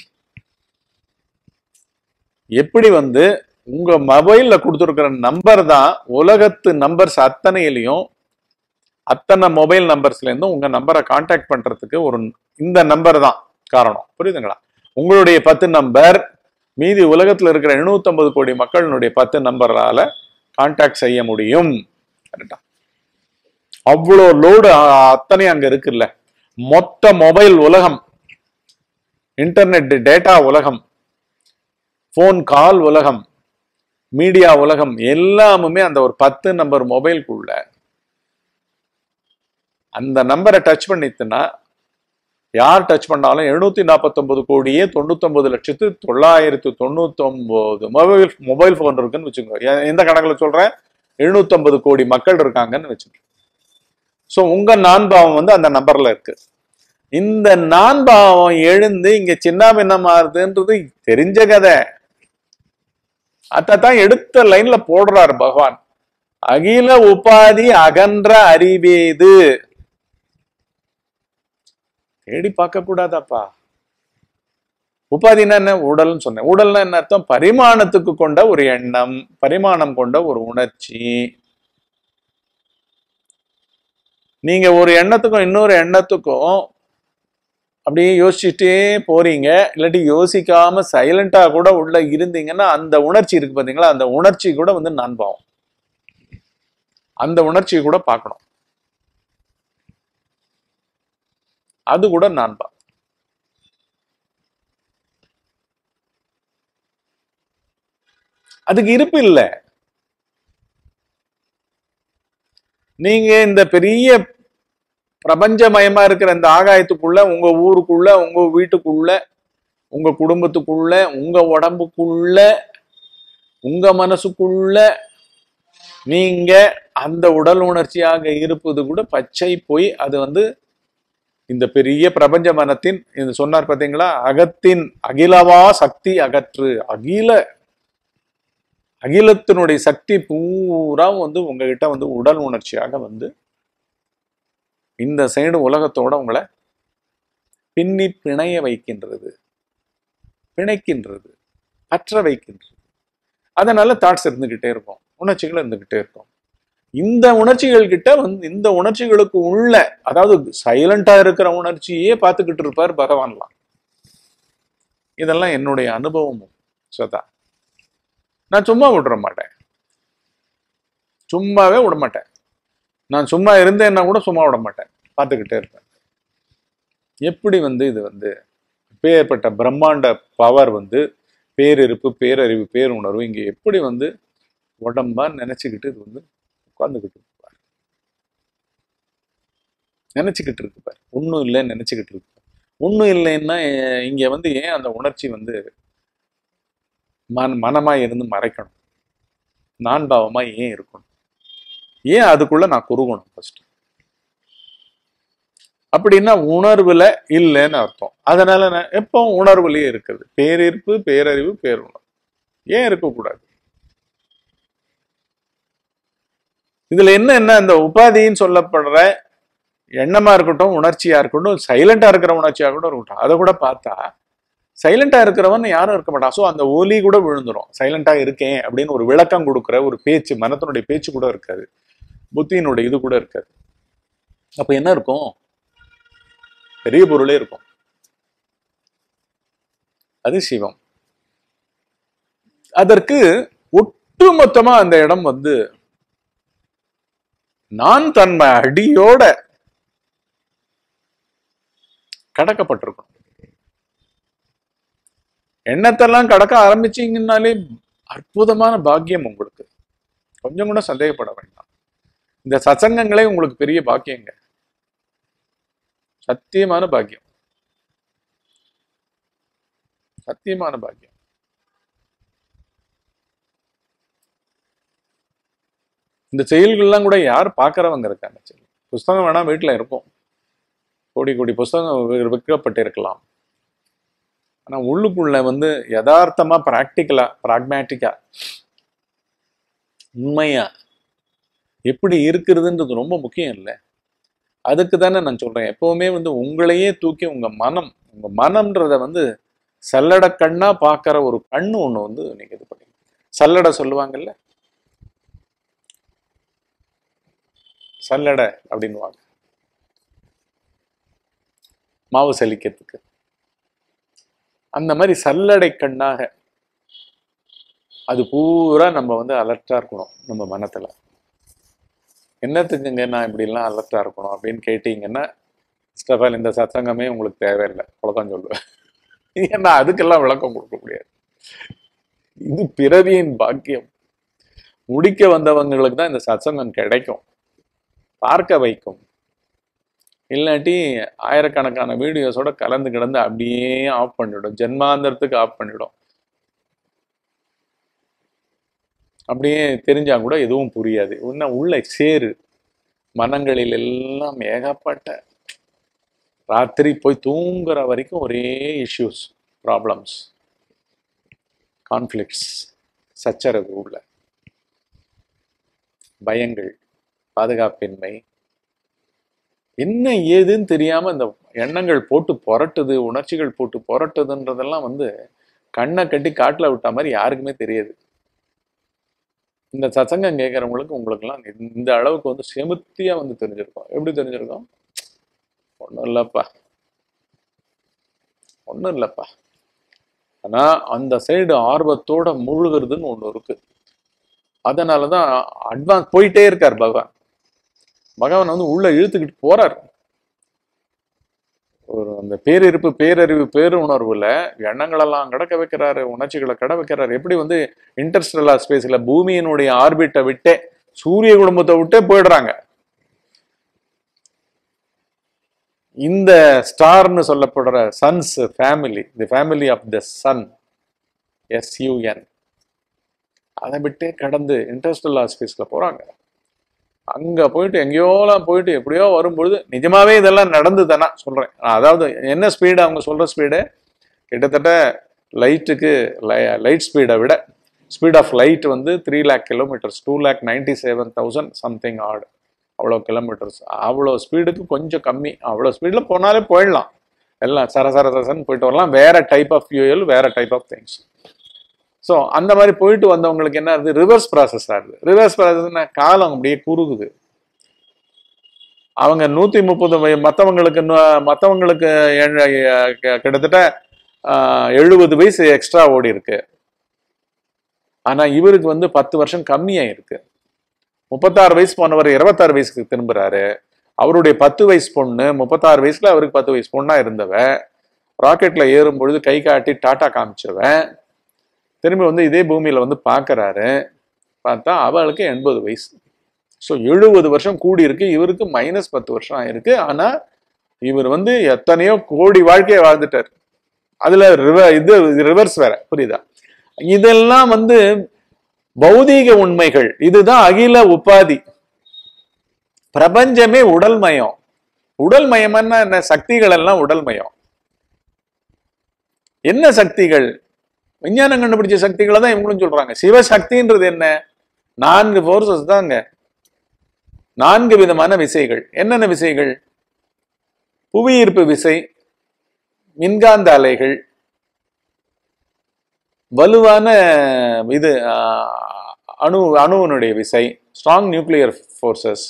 எப்படி வந்து உங்க மொபைல்ல கொடுத்துருக்கிற நம்பர் தான் உலகத்து நம்பர்ஸ் அத்தனையிலையும் அத்தனை மொபைல் நம்பர்ஸ்ல இருந்தும் உங்க நம்பரை கான்டாக்ட் பண்றதுக்கு ஒரு இந்த நம்பர் தான் காரணம் புரியுதுங்களா உங்களுடைய பத்து நம்பர் மீதி உலகத்துல இருக்கிற 750 கோடி மக்களினுடைய பத்து நம்பரால கான்டாக்ட் செய்ய முடியும் கரெக்டா அவ்வளோ லோடு அத்தனை அங்க இருக்குல்ல மொத்த மொபைல் உலகம் இன்டர்நெட் டேட்டா உலகம் ஃபோன் கால் உலகம் மீடியா உலகம் எல்லாமுமே அந்த ஒரு பத்து நம்பர் மொபைலுக்குள்ள அந்த நம்பரை டச் பண்ணிட்டுனா யார் டச் பண்ணாலும் எழுநூத்தி நாற்பத்தொன்பது கோடியே தொண்ணூத்தொன்பது லட்சத்து தொள்ளாயிரத்து தொண்ணூத்தொன்பது மொபைல் மொபைல் ஃபோன் இருக்குன்னு வச்சுக்கோங்க எ- எந்த கணக்குல சொல்றேன் எழுநூத்தொன்பது கோடி மக்கள் இருக்காங்கன்னு வச்சுக்கோங்க ஸோ உங்க நான்பாவம் வந்து அந்த நம்பர்ல இருக்கு இந்த நான்பாவம் எழுந்து இங்க சின்ன பின்னமாறுதுன்றது தெரிஞ்ச கதை அதான் எடுத்த லைன்ல போடுறாரு பகவான் அகில உபாதி அகன்ற அறிவேது தேடி பார்க்க கூடாதாப்பா உபாதினா என்ன உடல்னு சொன்னேன் உடல்னா என்ன அர்த்தம் பரிமாணத்துக்கு கொண்ட ஒரு எண்ணம் பரிமாணம் கொண்ட ஒரு உணர்ச்சி நீங்க ஒரு எண்ணத்துக்கும் இன்னொரு எண்ணத்துக்கும் அப்படியே யோசிச்சுட்டே போறீங்க இல்லாட்டி யோசிக்காம சைலண்டா கூட உள்ள இருந்தீங்கன்னா அந்த உணர்ச்சி இருக்கு பாத்தீங்களா அந்த உணர்ச்சி கூட வந்து நான் பாவம் அந்த உணர்ச்சியை கூட பார்க்கணும் அது கூட நான் பாவம் அதுக்கு இருப்பு இல்லை நீங்க இந்த பெரிய பிரபஞ்சமயமா இருக்கிற இந்த ஆகாயத்துக்குள்ள உங்க ஊருக்குள்ள உங்க வீட்டுக்குள்ள உங்க குடும்பத்துக்குள்ள உங்க உடம்புக்குள்ள உங்க மனசுக்குள்ள நீங்க அந்த உடல் உணர்ச்சியாக இருப்பது கூட பச்சை போய் அது வந்து இந்த பெரிய பிரபஞ்ச மனத்தின் இது சொன்னார் பாத்தீங்களா அகத்தின் அகிலவா சக்தி அகற்று அகில அகிலத்தினுடைய சக்தி பூரா வந்து உங்ககிட்ட வந்து உடல் உணர்ச்சியாக வந்து இந்த சைடு உலகத்தோட உங்களை பின்னி பிணைய வைக்கின்றது பிணைக்கின்றது பற்ற வைக்கின்றது அதனால தாட்ஸ் இருந்துகிட்டே இருக்கும் உணர்ச்சிகள் இருந்துகிட்டே இருக்கும் இந்த உணர்ச்சிகள் கிட்ட வந்து இந்த உணர்ச்சிகளுக்கு உள்ள அதாவது சைலண்டா இருக்கிற உணர்ச்சியே பார்த்துக்கிட்டு இருப்பார் பகவான்லாம் இதெல்லாம் என்னுடைய அனுபவமும் சதா நான் சும்மா விட்டுற மாட்டேன் சும்மாவே விட மாட்டேன் நான் சும்மா இருந்தேன்னா கூட சும்மா விட மாட்டேன் பார்த்துக்கிட்டே இருப்பேன் எப்படி வந்து இது வந்து பேர்பட்ட பிரம்மாண்ட பவர் வந்து பேரிருப்பு பேரறிவு பேருணர்வு இங்க எப்படி வந்து உடம்பா நினைச்சுக்கிட்டு இது வந்து உட்கார்ந்துக்கிட்டு இருக்கு பாரு நினைச்சுக்கிட்டு இருக்கு பாரு ஒன்றும் இல்லைன்னு நினைச்சுக்கிட்டு இருக்கு ஒன்றும் இல்லைன்னா அஹ், இங்க வந்து ஏன் அந்த உணர்ச்சி வந்து மன மனமா இருந்து மறைக்கணும் நான் பாவமா ஏன் இருக்கணும் ஏன் அதுக்குள்ள நான் குறுகணும் ஃபர்ஸ்ட் அப்படின்னா உணர்வுல இல்லைன்னு அர்த்தம் அதனால நான் எப்போ உணர்வுலயே இருக்குது பேரிருப்பு பேரறிவு பேருணர்வு ஏன் இருக்கக்கூடாது இதுல என்ன என்ன இந்த உபாதின்னு சொல்லப்படுற எண்ணமா இருக்கட்டும் உணர்ச்சியா இருக்கட்டும் சைலண்டா இருக்கிற உணர்ச்சியா கூட இருக்கட்டும் அதை கூட பார்த்தா சைலண்டா இருக்கிறவன் யாரும் இருக்க மாட்டான் ஸோ அந்த ஒலி கூட விழுந்துரும் சைலண்டா இருக்கேன் அப்படின்னு ஒரு விளக்கம் கொடுக்குற ஒரு பேச்சு மனத்தினுடைய பேச்சு கூட இருக்காது புத்தியினுடைய இது கூட இருக்காது அப்ப என்ன இருக்கும் பெரிய பொருளே இருக்கும் அது சிவம் அதற்கு ஒட்டுமொத்தமா அந்த இடம் வந்து நான் தன்மை அடியோட கடக்கப்பட்டிருக்கும் எண்ணத்தெல்லாம் கடக்க ஆரம்பிச்சீங்கன்னாலே அற்புதமான பாக்கியம் உங்களுக்கு கொஞ்சம் கூட சந்தேகப்பட வேண்டாம் இந்த சத்சங்கங்களே உங்களுக்கு பெரிய பாக்கியங்க சத்தியமான பாக்கியம் சத்தியமான பாக்கியம் இந்த செயல்கள்லாம் கூட யார் பார்க்கறவங்க இருக்காங்க சரி புஸ்தகம் வேணா வீட்டுல இருக்கும் கோடி கோடி புஸ்தகம் வி- விற்கப்பட்டிருக்கலாம் ஆனா உள்ளுக்குள்ள வந்து யதார்த்தமா பிராக்டிக்கலா பிராக்மேட்டிக்கா உண்மையா எப்படி இருக்கிறதுன்றது ரொம்ப முக்கியம் இல்லை அதுக்கு தானே நான் சொல்றேன் எப்பவுமே வந்து உங்களையே தூக்கி உங்க மனம் உங்க மனம்ன்றத வந்து சல்லடை கண்ணா பார்க்கிற ஒரு கண்ணு ஒண்ணு வந்து நீங்க இது பண்ணி சல்லடை சொல்லுவாங்கல்ல சல்லடை அப்படின்னுவாங்க மாவு சலிக்கிறதுக்கு அந்த மாதிரி சல்லடை கண்ணாக அது பூரா நம்ம வந்து அலர்ட்டா இருக்கணும் நம்ம மனத்துல என்னத்துக்குங்க நான் இப்படிலாம் அலர்ட்டா இருக்கணும் அப்படின்னு கேட்டீங்கன்னா ஸ்டெஃபன் இந்த சத்சங்கமே உங்களுக்கு தேவையில்லை அவ்வளோதான் சொல்லுவேன் ஏன்னா அதுக்கெல்லாம் விளக்கம் கொடுக்க முடியாது இது பிறவியின் பாக்கியம் முடிக்க வந்தவங்களுக்கு தான் இந்த சத்சங்கம் கிடைக்கும் பார்க்க வைக்கும் இல்லாட்டி ஆயிரக்கணக்கான வீடியோஸோட கலந்து கிடந்து அப்படியே ஆஃப் பண்ணிடும் ஜென்மாந்தரத்துக்கு ஆஃப் பண்ணிடும் அப்படியே தெரிஞ்சா கூட எதுவும் புரியாது இன்னும் உள்ள சேரு மனங்களில் எல்லாம் ஏகப்பட்ட ராத்திரி போய் தூங்குற வரைக்கும் ஒரே இஷ்யூஸ் ப்ராப்ளம்ஸ் கான்ஃப்ளிக்ட்ஸ் சச்சரவு உள்ள பயங்கள் பாதுகாப்பின்மை என்ன ஏதுன்னு தெரியாம இந்த எண்ணங்கள் போட்டு புரட்டுது உணர்ச்சிகள் போட்டு புரட்டுதுன்றதெல்லாம் வந்து கண்ணை கட்டி காட்டுல விட்ட மாதிரி யாருக்குமே தெரியாது இந்த சசங்கம் கேட்குறவங்களுக்கு உங்களுக்குலாம் இந்த அளவுக்கு வந்து செமுத்தியா வந்து தெரிஞ்சிருக்கும் எப்படி தெரிஞ்சிருக்கும் ஒன்றும் இல்லைப்பா ஒன்றும் இல்லைப்பா ஆனா அந்த சைடு ஆர்வத்தோட முழுகிறதுன்னு ஒண்ணு இருக்கு அதனால தான் அட்வான்ஸ் போயிட்டே இருக்கார் பகவான் பகவான் வந்து உள்ள இழுத்துக்கிட்டு போறார் ஒரு அந்த பேரிருப்பு பேரறிவு பேருணர்வுல எண்ணங்களெல்லாம் கடக்க வைக்கிறாரு உணர்ச்சிகளை கட வைக்கிறாரு எப்படி வந்து இன்டர்ஸ்டெல்லார் ஸ்பேஸ்ல பூமியினுடைய ஆர்பிட்டை விட்டே சூரிய குடும்பத்தை விட்டே போயிடுறாங்க இந்த ஸ்டார்னு சொல்லப்படுற sun's family the family of the sun S U N அதை விட்டே கடந்து இன்டர்ஸ்டெல்லார் ஸ்பேஸ்ல போறாங்க அங்க போயிட்டு எங்கேயோலாம் போயிட்டு எப்படியோ வரும்பொழுது நிஜமாவே இதெல்லாம் நடந்து தானே சொல்றேன் நான் அதாவது என்ன ஸ்பீடு அவங்க சொல்ற ஸ்பீடு கிட்டத்தட்ட லைட்டுக்கு லைட் ஸ்பீடை விட ஸ்பீட் ஆஃப் லைட் வந்து three lakh kilometres two lakh ninety seven thousand something ஆடு அவ்வளோ கிலோமீட்டர்ஸ் அவ்வளோ ஸ்பீடுக்கு கொஞ்சம் கம்மி அவ்வளோ ஸ்பீடில் போனாலே போயிடலாம் எல்லாம் சர சர சரசன்னு போயிட்டு வரலாம் வேற டைப் ஆஃப் ஃபியூயல் வேற டைப் ஆஃப் திங்ஸ் ஸோ அந்த மாதிரி போயிட்டு வந்தவங்களுக்கு என்ன ஆகுது ரிவர்ஸ் ப்ராசஸ் ஆகுது ரிவர்ஸ் ப்ராசஸ்னா காலம் அப்படியே குறுகுது அவங்க நூத்தி முப்பது மற்றவங்களுக்கு மற்றவங்களுக்கு கிட்டத்தட்ட எழுபது வயசு எக்ஸ்ட்ரா ஓடி இருக்கு ஆனா இவருக்கு வந்து பத்து வருஷம் கம்மியாயிருக்கு முப்பத்தாறு வயசு போனவர் இருபத்தாறு வயசுக்கு திரும்புறாரு அவருடைய பத்து வயசு பொண்ணு முப்பத்தாறு வயசுல அவருக்கு பத்து வயசு பொண்ணா இருந்தவ ராக்கெட்ல ஏறும் பொழுது கை காட்டி டாட்டா காமிச்சவன் திரும்பி வந்து இதே பூமியில வந்து பார்க்கறாரு பார்த்தா அவளுக்கு எண்பது வயசு ஸோ எழுபது வருஷம் கூடி இருக்கு இவருக்கு மைனஸ் பத்து வருஷம் ஆயிருக்கு ஆனா இவர் வந்து எத்தனையோ கோடி வாழ்க்கையை வாழ்ந்துட்டார் அதுல ரிவ இது ரிவர்ஸ் வேற புரியுதா இதெல்லாம் வந்து பௌதீக உண்மைகள் இதுதான் அகில உபாதி பிரபஞ்சமே உடல்மயம் உடல்மயம்னா என்ன சக்திகள் எல்லாம் உடல்மயம் என்ன சக்திகள் விஞ்ஞானம் கண்டுபிடிச்ச சக்திகளை தான் இவங்களும் சொல்றாங்க சிவசக்தின்றது என்ன நான்கு போர்சஸ் தாங்க நான்கு விதமான விசைகள் என்னென்ன விசைகள் புவியீர்ப்பு விசை மின்காந்த அலைகள் வலுவான இது ஆஹ், அணு அணுவினுடைய விசை strong nuclear forces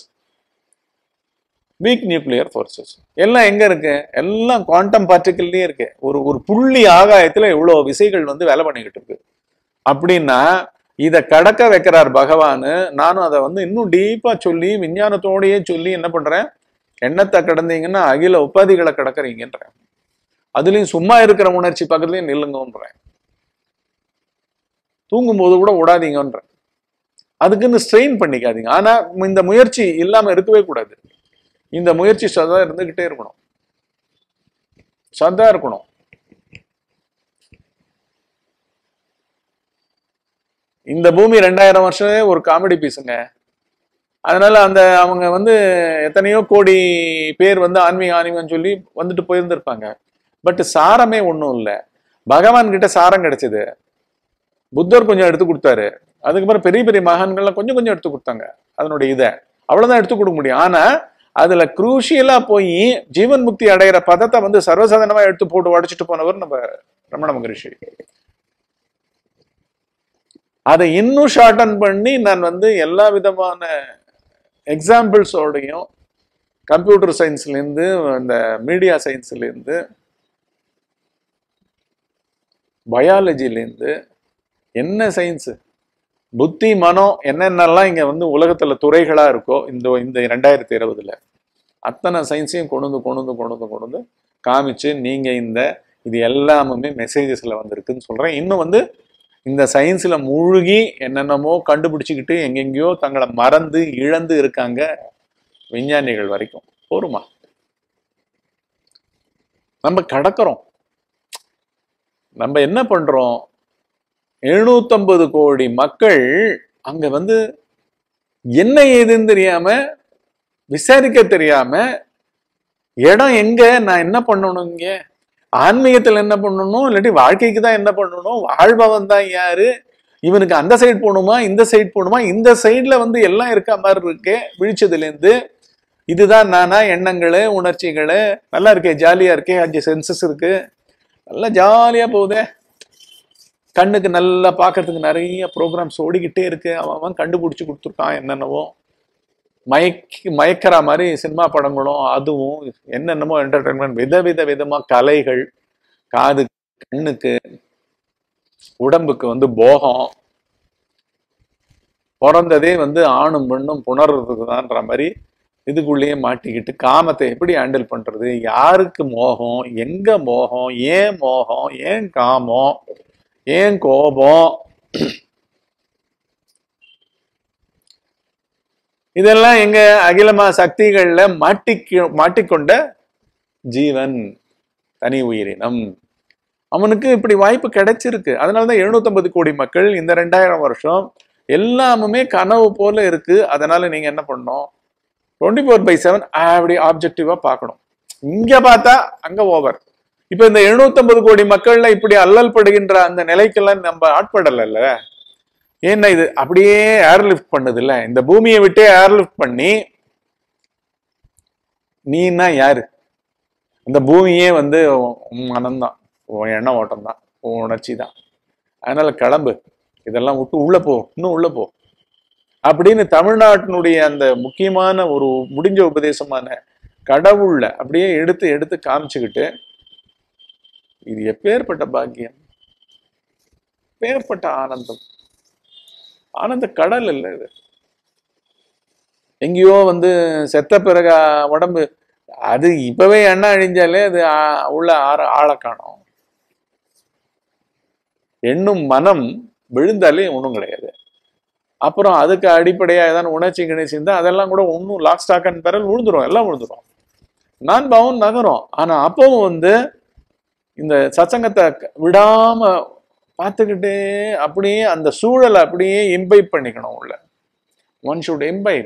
weak nuclear forces எல்லாம் எங்க இருக்கு எல்லாம் குவாண்டம் பார்ட்டிக்கல்லே இருக்கு ஒரு ஒரு புள்ளி ஆகாயத்துல இவ்வளவு விசைகள் வந்து வேலை பண்ணிக்கிட்டு இருக்கு அப்படின்னா இதை கடக்க வைக்கிறார் பகவான் நானும் அதை வந்து இன்னும் டீப்பா சொல்லி விஞ்ஞானத்தோடயே சொல்லி என்ன பண்றேன் எண்ணத்தை கடந்தீங்கன்னா அகில உபாதிகளை கடக்கறீங்கன்றேன் அதுலயும் சும்மா இருக்கிற உணர்ச்சி பக்கத்துலயும் நில்லுங்கன்றேன் தூங்கும்போது கூட விடாதீங்கன்றேன் அதுக்குன்னு ஸ்ட்ரெயின் பண்ணிக்காதீங்க ஆனா இந்த முயற்சி இல்லாம இருக்கவே கூடாது இந்த முயற்சி சதா இருந்துகிட்டே இருக்கணும் சதா இருக்கணும் இந்த பூமி ரெண்டாயிரம் வருஷமே ஒரு காமெடி பீஸுங்க அதனால அந்த அவங்க வந்து எத்தனையோ கோடி பேர் வந்து ஆன்மீக ஆன்மீகம் சொல்லி வந்துட்டு போயிருந்திருப்பாங்க பட் சாரமே ஒன்றும் இல்லை பகவான் கிட்ட சாரம் கிடைச்சது புத்தர் கொஞ்சம் எடுத்து கொடுத்தாரு அதுக்கப்புறம் பெரிய பெரிய மகான்கள்லாம் கொஞ்சம் கொஞ்சம் எடுத்து கொடுத்தாங்க அதனுடைய இதை அவ்வளவுதான் எடுத்து கொடுக்க முடியும் ஆனா அதுல குரூஷியலா போய் ஜீவன் முக்தி அடையிற பதத்தை வந்து சர்வசாதாரணமா எடுத்து போட்டு உடைச்சிட்டு போனவர் நம்ம ரமண மகரிஷி அதை இன்னும் ஷார்டன் பண்ணி நான் வந்து எல்லா விதமான எக்ஸாம்பிள்ஸோடையும் கம்ப்யூட்டர் சயின்ஸ்லேருந்து இந்த மீடியா சயின்ஸ்லேருந்து பயாலஜிலேருந்து என்ன சயின்ஸு புத்தி மனம் என்னென்னலாம் இங்கே வந்து உலகத்தில் துறைகளாக இருக்கோ இந்த இந்த ரெண்டாயிரத்தி இருபதுல அத்தனை சயின்ஸையும் கொண்டு வந்து கொண்டு வந்து கொண்டு வந்து கொண்டு வந்து காமிச்சு நீங்கள் இந்த இது எல்லாமே மெசேஜஸில் வந்திருக்குன்னு சொல்கிறேன் இன்னும் வந்து இந்த சயின்ஸில் மூழ்கி என்னென்னமோ கண்டுபிடிச்சிக்கிட்டு எங்கெங்கேயோ தங்களை மறந்து இழந்து இருக்காங்க விஞ்ஞானிகள் வரைக்கும் போருமா நம்ம கடக்கிறோம் நம்ம என்ன பண்றோம் எழுநூத்தம்பது கோடி மக்கள் அங்க வந்து என்ன ஏதுன்னு தெரியாம விசாரிக்க தெரியாம இடம் எங்க நான் என்ன பண்ணணும் இங்க ஆன்மீகத்துல என்ன பண்ணணும் இல்லாட்டி வாழ்க்கைக்கு தான் என்ன பண்ணணும் வாழ்பவன் தான் யாரு இவனுக்கு அந்த சைடு போகணுமா இந்த சைடு போகணுமா இந்த சைடுல வந்து எல்லாம் இருக்க மாதிரி இருக்கு விழிச்சதுல இருந்து இதுதான் நானா எண்ணங்களு உணர்ச்சிகளு நல்லா இருக்கே ஜாலியா இருக்கே அஞ்சு சென்சஸ் இருக்கு நல்லா ஜாலியா போகுதே கண்ணுக்கு நல்லா பார்க்கறதுக்கு நிறைய ப்ரோக்ராம்ஸ் ஓடிக்கிட்டே இருக்கு அவன் அவன் கண்டுபிடிச்சு கொடுத்துருக்கான் என்னென்னவோ மயக்கி மயக்கிற மாதிரி சினிமா படங்களும் அதுவும் என்னென்னமோ என்டர்டைன்மெண்ட் விதவித விதமா கலைகள் காது கண்ணுக்கு உடம்புக்கு வந்து போகம் பிறந்ததே வந்து ஆணும் பெண்ணும் புணர்றதுக்கு தான்ற மாதிரி இதுக்குள்ளேயே மாட்டிக்கிட்டு காமத்தை எப்படி ஹேண்டில் பண்றது யாருக்கு மோகம் எங்க மோகம் ஏன் மோகம் ஏன் காமம் ஏன் கோபம் இதெல்லாம் எங்க அகிலமா சக்திகள்ல மாட்டிக்க மாட்டிக்கொண்ட ஜீவன் தனி உயிரினம் அவனுக்கு இப்படி வாய்ப்பு கிடைச்சிருக்கு அதனாலதான் எழுநூத்தம்பது கோடி மக்கள் இந்த ரெண்டாயிரம் வருஷம் எல்லாமுமே கனவு போல இருக்கு அதனால நீங்க என்ன பண்ணணும் டுவெண்ட்டி ஃபோர் பை செவன் அப்படி ஆப்ஜெக்டிவா பார்க்கணும் இங்க பார்த்தா அங்க ஓவர் இப்ப இந்த 750 கோடி மக்கள்ல இப்படி அல்லல் படுகின்ற அந்த நிலைக்கெல்லாம் நம்ம ஆட்படலைல்ல ஏன்னா இது அப்படியே ஏர்லிஃப்ட் பண்ணுது இல்ல இந்த பூமியை விட்டே ஏர்லிஃப்ட் பண்ணி நீன்னா யாரு இந்த பூமியே வந்து உன் மனம்தான் உன் எண்ண ஓட்டம் தான் உன் உணர்ச்சி தான் அதனால கிளம்பு இதெல்லாம் விட்டு உள்ள போ இன்னும் உள்ள போ அப்படின்னு தமிழ்நாட்டினுடைய அந்த முக்கியமான ஒரு முடிஞ்ச உபதேசமான கடவுள்ல அப்படியே எடுத்து எடுத்து காமிச்சுக்கிட்டு இது எப்பேற்பட்ட பாக்கியம் எப்பேற்பட்ட ஆனந்தம் ஆனந்த கடல் இல்லை இது எங்கேயோ வந்து செத்த பிறகு ஆ, உடம்பு அது இப்பவே எண்ணெய் அழிஞ்சாலே அது ஆ, உள்ள ஆற ஆளை காணும் எண்ணும் மனம் விழுந்தாலே ஒன்றும் கிடையாது அப்புறம் அதுக்கு அடிப்படையா ஏதாவது உணர்ச்சி கிணச்சி இருந்தா அதெல்லாம் கூட ஒன்றும் லாக் ஸ்டாக் அண்ட் பெரல் விழுந்துரும் எல்லாம் விழுந்துரும் நான் பவன் நகரும் ஆனா அப்பவும் வந்து இந்த சச்சங்கத்தை விடாம பார்த்துக்கிட்டே அப்படியே அந்த சூழலை அப்படியே இம்பைப் பண்ணிக்கணும் உள்ள ஒன் ஷுட் இம்பைப்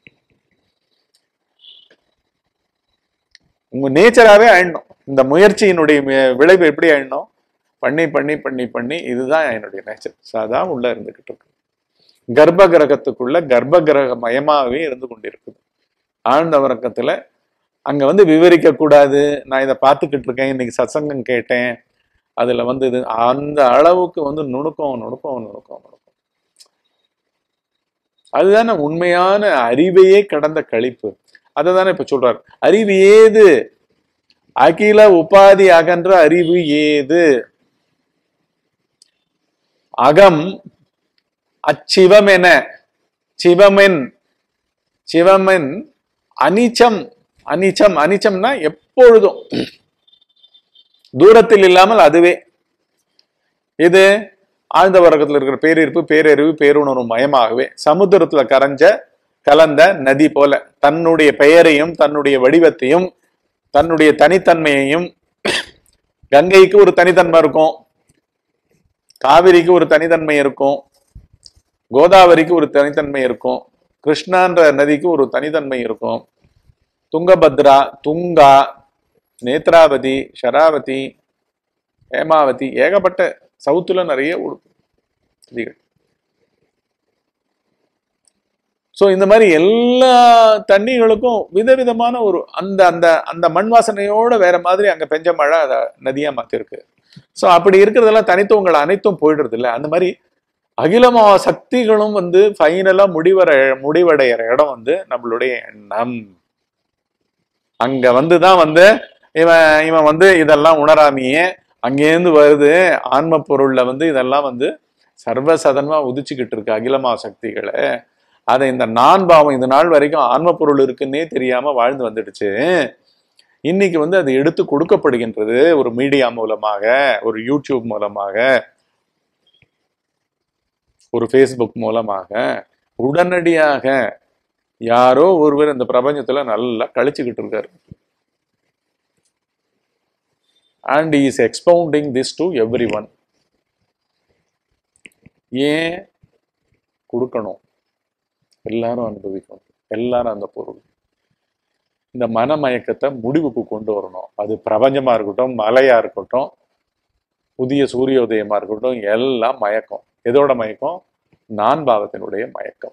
உங்க நேச்சராகவே ஆயிடணும் இந்த முயற்சியினுடைய வி- விளைவு எப்படி ஆயிடணும் பண்ணி பண்ணி பண்ணி பண்ணி இதுதான் என்னுடைய நேச்சர் அதான் உள்ள இருந்துகிட்டு இருக்கு கர்ப்ப கிரகத்துக்குள்ள கர்ப்ப கிரக மயமாகவே இருந்து கொண்டிருக்குது ஆழ்ந்த உறக்கத்துல அங்க வந்து விவரிக்க கூடாது நான் இதை பார்த்துக்கிட்டு இருக்கேன் இன்னைக்கு சத்சங்கம் கேட்டேன் அதுல வந்து இது அந்த அளவுக்கு வந்து நுணுக்கம் நுணுக்கம் நுணுக்கம் நுணுக்கம் அதுதானே உண்மையான அறிவையே கடந்த கழிப்பு அதை தானே இப்ப சொல்றாரு அறிவு ஏது அகில உபாதி அகன்ற அறிவு ஏது அகம் அச்சிவமென சிவமென் சிவமென் அனிச்சம் அனிச்சம் அனிச்சம்னா எப்பொழுதும் தூரத்தில் இல்லாமல் அதுவே இது ஆழ்ந்த வர்க்கத்தில் இருக்கிற பேரிருப்பு பேரறிவு பேருணர்வு மயமாகவே சமுத்திரத்துல கரைஞ்ச கலந்த நதி போல தன்னுடைய பெயரையும் தன்னுடைய வடிவத்தையும் தன்னுடைய தனித்தன்மையையும் கங்கைக்கு ஒரு தனித்தன்மை இருக்கும் காவிரிக்கு ஒரு தனித்தன்மை இருக்கும் கோதாவரிக்கு ஒரு தனித்தன்மை இருக்கும் கிருஷ்ணான்ற நதிக்கு ஒரு தனித்தன்மை இருக்கும் துங்கபத்ரா துங்கா நேத்ராவதி ஷராவதி ஹேமாவதி ஏகப்பட்ட சவுத்துல நிறைய ஊ- நதிகள் ஸோ இந்த மாதிரி எல்லா தண்ணிகளுக்கும் விதவிதமான ஒரு அந்த அந்த அந்த மண் வாசனையோட வேற மாதிரி அங்க பெஞ்ச மழை அதை நதியா மாத்திருக்கு ஸோ அப்படி இருக்கிறதெல்லாம் தனித்துவங்கள் அனைத்தும் போயிடுறது இல்லை அந்த மாதிரி அகிலமா சக்திகளும் வந்து ஃபைனலா முடிவற முடிவடைகிற இடம் வந்து நம்மளுடைய எண்ணம் அங்க வந்துதான் வந்து இவன் இவன் வந்து இதெல்லாம் உணராமையே அங்கேருந்து வருது ஆன்ம பொருள்ல வந்து இதெல்லாம் வந்து சர்வசதனமா உதிச்சுக்கிட்டு இருக்கு அகிலமா சக்திகளை அதை இந்த நான் பாவம் இந்த நாள் வரைக்கும் ஆன்ம பொருள் இருக்குன்னே தெரியாம வாழ்ந்து வந்துடுச்சு இன்னைக்கு வந்து அது எடுத்து கொடுக்கப்படுகின்றது ஒரு மீடியா மூலமாக ஒரு யூடியூப் மூலமாக ஒரு ஃபேஸ்புக் மூலமாக உடனடியாக யாரோ ஒருவர் இந்த பிரபஞ்சத்துல நல்லா கழிச்சுக்கிட்டு இருக்காரு and is expounding this to everyone ஏன் கொடுக்கணும் எல்லாரும் அனுபவிக்கணும் எல்லாரும் அந்த பொருள் இந்த மனமயக்கத்தை முடிவுக்கு கொண்டு வரணும் அது பிரபஞ்சமா இருக்கட்டும் மலையா இருக்கட்டும் புதிய சூரியோதயமா இருக்கட்டும் எல்லாம் மயக்கம் எதோட மயக்கம் நான் பாவத்தினுடைய மயக்கம்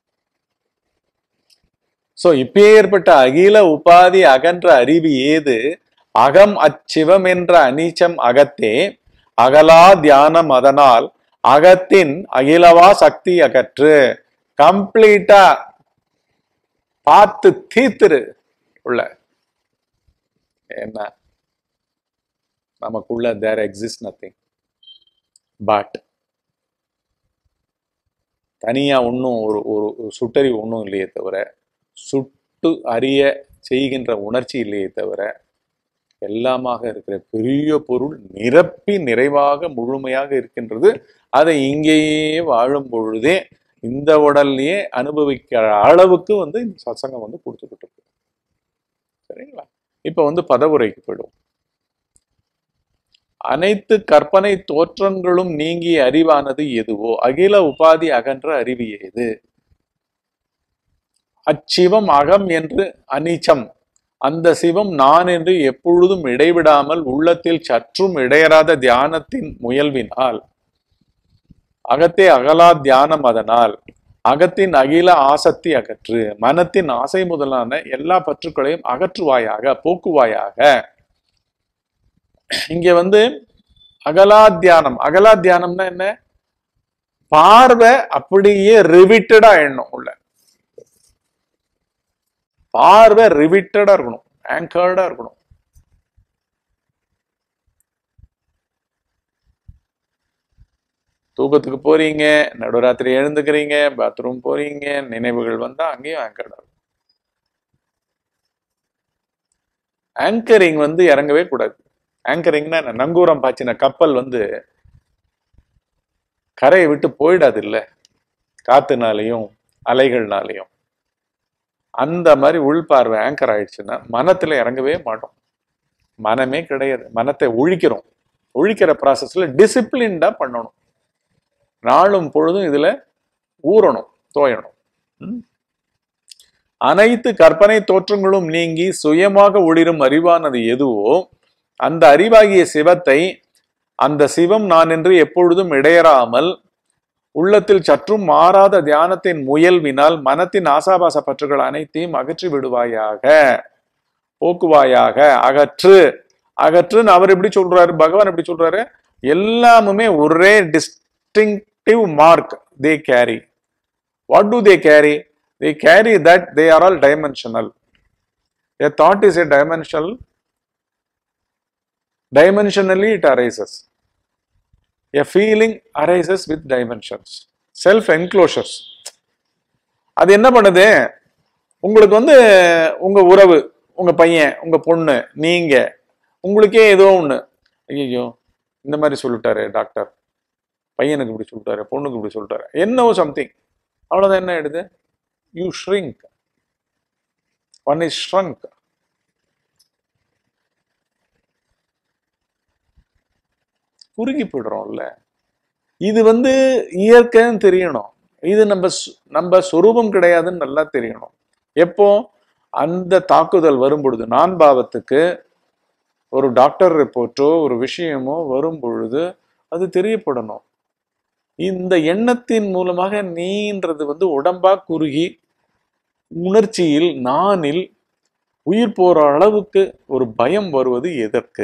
சோ இப்பேற்பட்ட அகில உபாதி அகன்ற அறிவு ஏது அகம் அச்சிவம் என்ற அனீச்சம் அகத்தே அகலா தியானம் அதனால் அகத்தின் அகிலவா சக்தி அகற்று கம்ப்ளீட்டா பார்த்து தீத்துரு உள்ள என்ன நமக்குள்ள தேர் எக்ஸிஸ்ட் நத்திங் பட் தனியா ஒன்றும் ஒரு ஒரு ஒரு சுட்டறிவு ஒன்றும் இல்லையே தவிர சுட்டு அறிய செய்கின்ற உணர்ச்சி இல்லையே தவிர எல்லாமாக இருக்கிற பெரிய பொருள் நிரப்பி நிறைவாக முழுமையாக இருக்கின்றது அதை இங்கேயே வாழும் பொழுதே இந்த உடல்லையே அனுபவிக்கிற அளவுக்கு வந்து இந்த சத்சங்கம் வந்து கொடுத்துக்கிட்டு இருக்கு சரிங்களா இப்ப வந்து பதவுரைக்கு போயிடும் அனைத்து கற்பனை தோற்றங்களும் நீங்கிய அறிவானது எதுவோ அகில உபாதி அகன்ற அறிவு ஏது அச்சிவம் அகம் என்று அனிச்சம் அந்த சிவம் நான் என்று எப்பொழுதும் இடைவிடாமல் உள்ளத்தில் சற்றும் இடையறாத தியானத்தின் முயல்வினால் அகத்தே அகலா தியானம் அதனால் அகத்தின் அகில ஆசக்தி அகற்று மனத்தின் ஆசை முதலான எல்லா பற்றுக்களையும் அகற்றுவாயாக போக்குவாயாக இங்க வந்து அகலா தியானம் அகலா தியானம்னா என்ன பார்வை அப்படியே ரிவிட்டடா எண்ணணும் உள்ள பார்வை ரிவிட்டடா இருக்கணும் ஆங்கர்டா இருக்கணும் தூக்கத்துக்கு போறீங்க நடுராத்திரி எழுந்துக்கிறீங்க பாத்ரூம் போறீங்க நினைவுகள் வந்தா அங்கேயும் ஆங்கர் ஆகும் ஆங்கரிங் வந்து இறங்கவே கூடாது ஆங்கரிங்னா என்ன? நங்கூரம் பாய்ச்சின கப்பல் வந்து கரையை விட்டு போயிடாது இல்ல காத்துனாலையும் அலைகள்னாலையும் அந்த மாதிரி உள்பார்வை ஆங்கர் ஆயிடுச்சுன்னா மனத்துல இறங்கவே மாட்டோம் மனமே கிடையாது மனத்தை ஒழிக்கிறோம் ஒழிக்கிற ப்ராசஸ்ல டிசிப்ளின்டா பண்ணணும் நாளும் பொழுதும் இதுல ஊறணும் தோயணும் ம்? அனைத்து கற்பனை தோற்றங்களும் நீங்கி சுயமாக ஒளிரும் அறிவானது எதுவோ அந்த அறிவாகிய சிவத்தை அந்த சிவம் நான் என்று எப்பொழுதும் இடையறாமல் உள்ளத்தில் சற்றும் மாறாத தியானத்தின் முயல்வினால் மனத்தின் ஆசாபாச பற்றுகள் அனைத்தையும் அகற்றி விடுவாயாக போக்குவாயாக அகற்று அகற்றுன்னு அவர் எப்படி சொல்றாரு பகவான் எப்படி சொல்றாரு எல்லாமுமே ஒரே distinctive mark they carry what to they carry they carry that they are all dimensional A thought is a dimensional. Dimensionally, it arises. A feeling arises with dimensions. Self enclosures. அது என்ன பண்ணுது உங்களுக்கு வந்து உங்க உறவு உங்க பையன் உங்க பொண்ணு நீங்க உங்களுக்கே ஏதோ ஒண்ணு ஐயோ இந்த மாதிரி சொல்லிட்டாரு டாக்டர் பையனுக்கு இப்படி சொல்லிட்டாரு பொண்ணுக்கு இப்படி சொல்லிட்டாரு என்னவோ சம்திங் அவ்வளவுதான் என்ன ஆயிடுது you shrink one is shrunk குறுகி போயிடுறோம்ல இது வந்து இயற்கைன்னு தெரியணும் இது நம்ம சு- நம்ம சொரூபம் கிடையாதுன்னு நல்லா தெரியணும் எப்போ அந்த தாக்குதல் வரும் பொழுது நான் பாவத்துக்கு ஒரு டாக்டர் ரிப்போர்ட்டோ ஒரு விஷயமோ வரும் பொழுது அது தெரியப்படணும் இந்த எண்ணத்தின் மூலமாக நீன்றது வந்து உடம்பா குறுகி உணர்ச்சியில் நானில் உயிர் போற அளவுக்கு ஒரு பயம் வருவது எதற்கு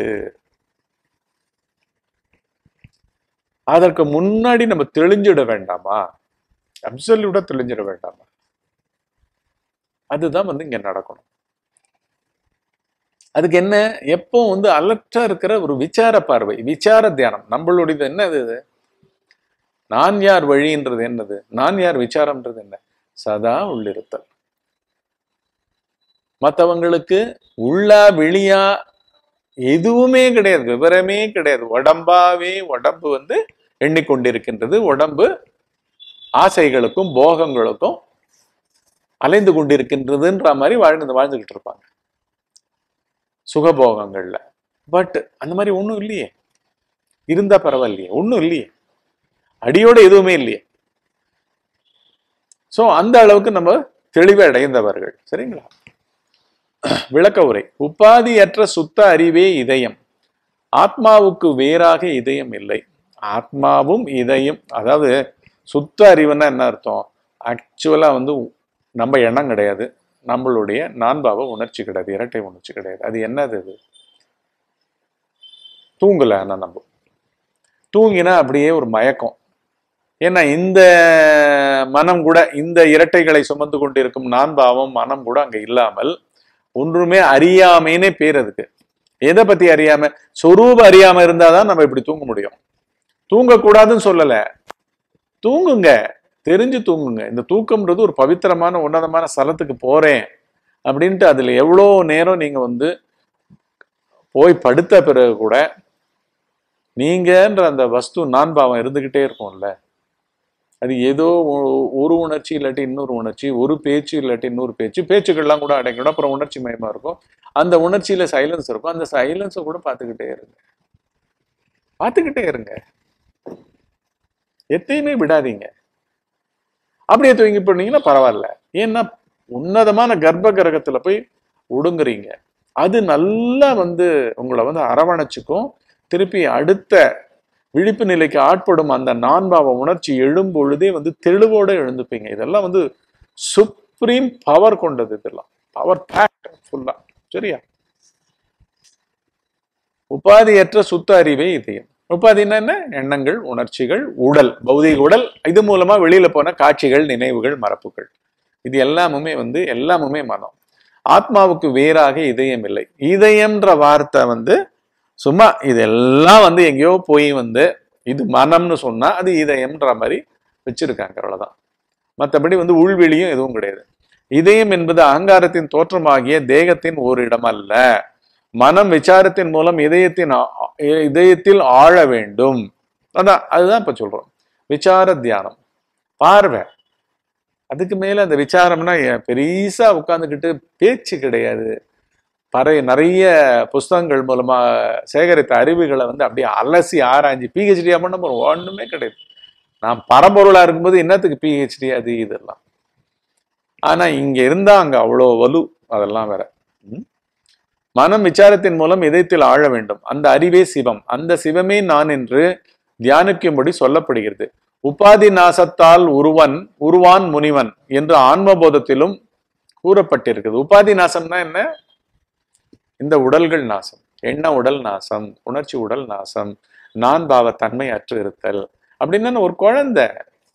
அதற்கு முன்னாடி நம்ம தெளிஞ்சிட வேண்டாமா அப்சல்யூட்டா தெளிஞ்சிட வேண்டாமா அதுதான் வந்து இங்க நடக்கணும் அதுக்கு என்ன எப்போ வந்து அலர்ட்டா இருக்கிற ஒரு விசார பார்வை விசார தியானம் நம்மளுடையது என்னது இது நான் யார் வழின்றது என்னது நான் யார் விசாரம்ன்றது என்ன சதா உள்ளிருத்தல் மற்றவங்களுக்கு உள்ளா வெளியா எதுவுமே கிடையாது விவரமே கிடையாது உடம்பாவே உடம்பு வந்து எண்ணிக்கொண்டிருக்கின்றது உடம்பு ஆசைகளுக்கும் போகங்களுக்கும் அலைந்து கொண்டிருக்கின்றதுன்ற மாதிரி வாழ்ந்து வாழ்ந்துகிட்டு இருப்பாங்க சுகபோகங்கள்ல பட் அந்த மாதிரி ஒண்ணும் இல்லையே இருந்தா பரவாயில்லையே ஒண்ணும் இல்லையே அடியோட எதுவுமே இல்லையே சோ அந்த அளவுக்கு நம்ம தெளிவை அடைந்தவர்கள் சரிங்களா விளக்க உரை உபாதியற்ற சுத்த அறிவே இதயம் ஆத்மாவுக்கு வேறாக இதயம் இல்லை ஆத்மாவும் இதயம் அதாவது சுத்த அறிவுன்னா என்ன அர்த்தம் ஆக்சுவலா வந்து நம்ம எண்ணம் கிடையாது நம்மளுடைய நான்பாவ உணர்ச்சி கிடையாது இரட்டை உணர்ச்சி கிடையாது அது என்னது அது தூங்கல ஆனா நம்ம தூங்கினா அப்படியே ஒரு மயக்கம் ஏன்னா இந்த மனம் கூட இந்த இரட்டைகளை சுமந்து கொண்டிருக்கும் நான்பாவம் மனம் கூட அங்க இல்லாமல் ஒன்றுமே அறியாமைன்னே பேர் அதுக்கு எதை பத்தி அறியாம சொரூப அறியாம இருந்தாதான் நம்ம இப்படி தூங்க முடியும் தூங்கக்கூடாதுன்னு சொல்லல தூங்குங்க தெரிஞ்சு தூங்குங்க இந்த தூக்கம்ன்றது ஒரு பவித்திரமான உன்னதமான ஸ்தலத்துக்கு போறேன் அப்படின்ட்டு அதுல எவ்வளோ நேரம் நீங்க வந்து போய் படுத்த பிறகு கூட நீங்கன்ற அந்த வஸ்து நான் பாவம் இருந்துகிட்டே இருக்கும்ல அது ஏதோ ஒ- ஒரு உணர்ச்சி இல்லாட்டி இன்னொரு உணர்ச்சி ஒரு பேச்சு இல்லாட்டி இன்னொரு பேச்சு பேச்சுக்கள்லாம் கூட அடங்கிடும் அப்புறம் உணர்ச்சி மயமா இருக்கும் அந்த உணர்ச்சியில சைலன்ஸ் இருக்கும் அந்த சைலன்ஸை கூட பார்த்துக்கிட்டே இருங்க பார்த்துக்கிட்டே இருங்க எத்தையுமே விடாதீங்க அப்படியே தூங்கி போனீங்கன்னா பரவாயில்ல ஏன்னா உன்னதமான கர்ப்ப கிரகத்துல போய் ஒடுங்குறீங்க அது நல்லா வந்து உங்களை வந்து அரவணைச்சுக்கும் திருப்பி அடுத்த விழிப்பு நிலைக்கு ஆட்படும் அந்த நான்பாவ உணர்ச்சி எழும் பொழுதே வந்து தெளிவோட எழுந்துப்பீங்க இதெல்லாம் வந்து சுப்ரீம் பவர் கொண்டது இதெல்லாம் பவர் பேக்ட் ஃபுல்லா சரியா உபாதியற்ற சுத்த அறிவே இதயம் உபாதின்னா என்ன எண்ணங்கள் உணர்ச்சிகள் உடல் பௌதிக உடல் இது மூலமா வெளியில போன காட்சிகள் நினைவுகள் மரப்புகள் இது எல்லாமுமே வந்து எல்லாமுமே மனம் ஆத்மாவுக்கு வேறாக இதயம் இல்லை இதயம்ன்ற வார்த்தை வந்து சும்மா இதெல்லாம் வந்து எங்கேயோ போய் வந்து இது மனம்னு சொன்னா அது இதயம்ன்ற மாதிரி வச்சிருக்காங்க அவ்வளவுதான் மற்றபடி வந்து உள்வெளியும் எதுவும் கிடையாது இதயம் என்பது அகங்காரத்தின் தோற்றமாகிய தேகத்தின் ஒரு இடம் அல்ல மனம் விசாரத்தின் மூலம் இதயத்தின் ஆ- இதயத்தில் ஆழ வேண்டும் அதான் அதுதான் இப்ப சொல்றோம் விசார தியானம் பார்வை அதுக்கு மேல அந்த விசாரம்னா ஏன் பெரிசா உட்கார்ந்துக்கிட்டு பேச்சு கிடையாது பறை நிறைய புஸ்தகங்கள் மூலமா சேகரித்த அறிவுகளை வந்து அப்படியே அலசி ஆராய்ஞ்சு பிஹெச்டியா பண்ண போறோம் ஒண்ணுமே கிடையாது நான் பரம்பொருளா இருக்கும்போது என்னத்துக்கு பிஹெச்டி அது இதெல்லாம் ஆனா இங்க இருந்தா அங்க அவ்வளோ வலு அதெல்லாம் வேற ம்? மனம் விசாரத்தின் மூலம் இதயத்தில் ஆழ வேண்டும் அந்த அறிவே சிவம் அந்த சிவமே நான் என்று தியானிக்கும்படி சொல்லப்படுகிறது உபாதி நாசத்தால் உருவன் உருவான் முனிவன் என்று ஆன்மபோதத்திலும் கூறப்பட்டிருக்குது உபாதி நாசம்னா என்ன இந்த உடல்கள் நாசம் எண்ண உடல் நாசம் உணர்ச்சி உடல் நாசம் நான் பாவ தன்மை அற்று இருத்தல் அப்படின்னா ஒரு குழந்தை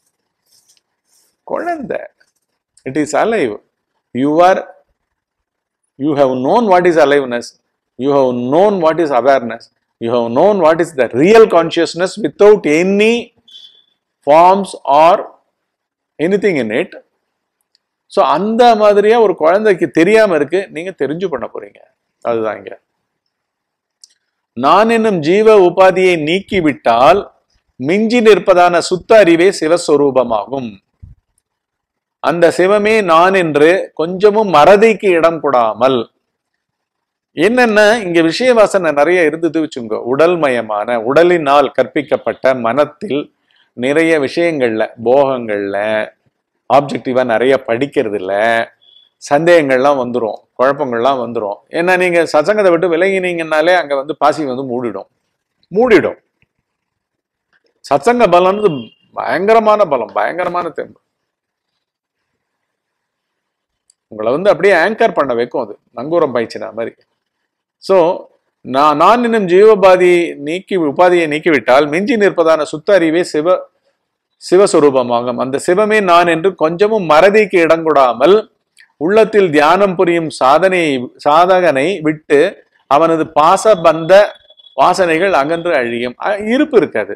குழந்தை it is alive you are you have known what is aliveness you have known what is awareness you have known what is the real consciousness without any forms or anything in it so அந்த மாதிரியா ஒரு குழந்தைக்கு தெரியாம இருக்கு நீங்க தெரிஞ்சு பண்ண போறீங்க அதுதான் இங்க நான் என்னும் ஜீவ உபாதியை நீக்கிவிட்டால் மிஞ்சி நிற்பதான சுத்த அறிவே சிவஸ்வரூபமாகும் அந்த சிவமே நான் என்று கொஞ்சமும் மறதிக்கு இடம் கொடாமல் என்னென்ன இங்க விஷய வாசனை நிறைய இருந்தது வச்சுங்க உடல் மயமான உடலினால் கற்பிக்கப்பட்ட மனத்தில் நிறைய விஷயங்கள்ல போகங்கள்ல ஆப்ஜெக்டிவா நிறைய படிக்கிறது இல்ல சந்தேகங்கள்லாம் வந்துரும் குழப்பங்கள்லாம் வந்துரும் ஏன்னா நீங்க சசங்கத்தை விட்டு விலகினீங்கன்னாலே அங்க வந்து பாசி வந்து மூடிடும் மூடிடும் சத்சங்க பலம் வந்து பயங்கரமான பலம் பயங்கரமான தெம்பு உங்களை வந்து அப்படியே ஆங்கர் பண்ண வைக்கும் அது நங்கூரம் பாய்ச்சினா மாதிரி ஸோ நான் நான் என்னும் ஜீவபாதி நீக்கி உபாதியை நீக்கிவிட்டால் மிஞ்சி நிற்பதான சுத்த அறிவே சிவ சிவஸ்வரூபமாகும் அந்த சிவமே நான் என்று கொஞ்சமும் மறதிக்கு இடங்கொடாமல் உள்ளத்தில் தியானம் புரியும் சாதனையை சாதகனை விட்டு அவனது பாசபந்த வாசனைகள் அகன்று அழியும் அ- இருப்பு இருக்காது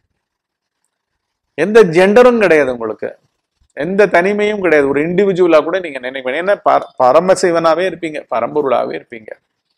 எந்த ஜெண்டரும் கிடையாது உங்களுக்கு எந்த தனிமையும் கிடையாது ஒரு இண்டிவிஜுவலா கூட நீங்க நினைப்பீங்க ஏன்னா பர- பரமசிவனாவே இருப்பீங்க பரம்பொருளாவே இருப்பீங்க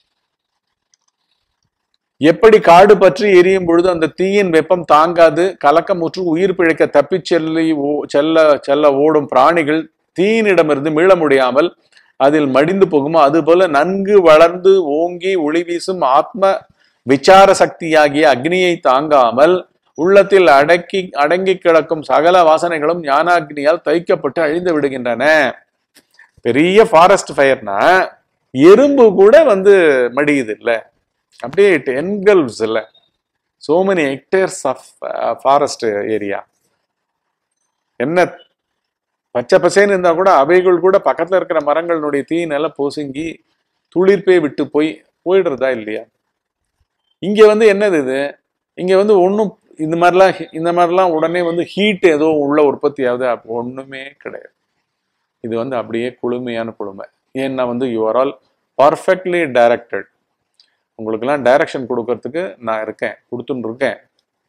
எப்படி காடு பற்றி எரியும் பொழுது அந்த தீயின் வெப்பம் தாங்காது கலக்கமுற்று உயிர் பிழைக்க தப்பிச் செல்லி ஓ- செல்ல செல்ல ஓடும் பிராணிகள் தீயினிடமிருந்து மீள முடியாமல் அதில் மடிந்து போகுமோ அதுபோல நன்கு வளர்ந்து ஓங்கி ஒளி வீசும் ஆத்ம விசார சக்தியாகிய அக்னியை தாங்காமல் உள்ளத்தில் அடக்கி அடங்கி கிடக்கும் சகல வாசனைகளும் ஞானாக்னியால் தைக்கப்பட்டு அழிந்து விடுகின்றன பெரிய ஃபாரஸ்ட் ஃபயர்னா எறும்பு கூட வந்து மடியுது இல்ல அப்படியே இட் என்கல்வ்ஸ் இல்ல so many hectares of forest area என்ன பச்சை பசேன்னு இருந்தா கூட அவைகள் கூட பக்கத்துல இருக்கிற மரங்களுடைய தீயினால பொசுங்கி துளிர்ப்பே விட்டு போய் போயிடுறதா இல்லையா இங்க வந்து என்னது இது இங்க வந்து ஒன்றும் இந்த மாதிரிலாம் ஹி- இந்த மாதிரிலாம் உடனே வந்து ஹீட் ஏதோ உள்ள உற்பத்தி ஆகுது அப்போ ஒண்ணுமே கிடையாது இது வந்து அப்படியே குளுமையான குளுமை ஏன்னா வந்து யூஆர் ஆல் பர்ஃபெக்ட்லி டைரக்டட் உங்களுக்கெல்லாம் டைரக்ஷன் கொடுக்கறதுக்கு நான் இருக்கேன் கொடுத்துன்னு இருக்கேன்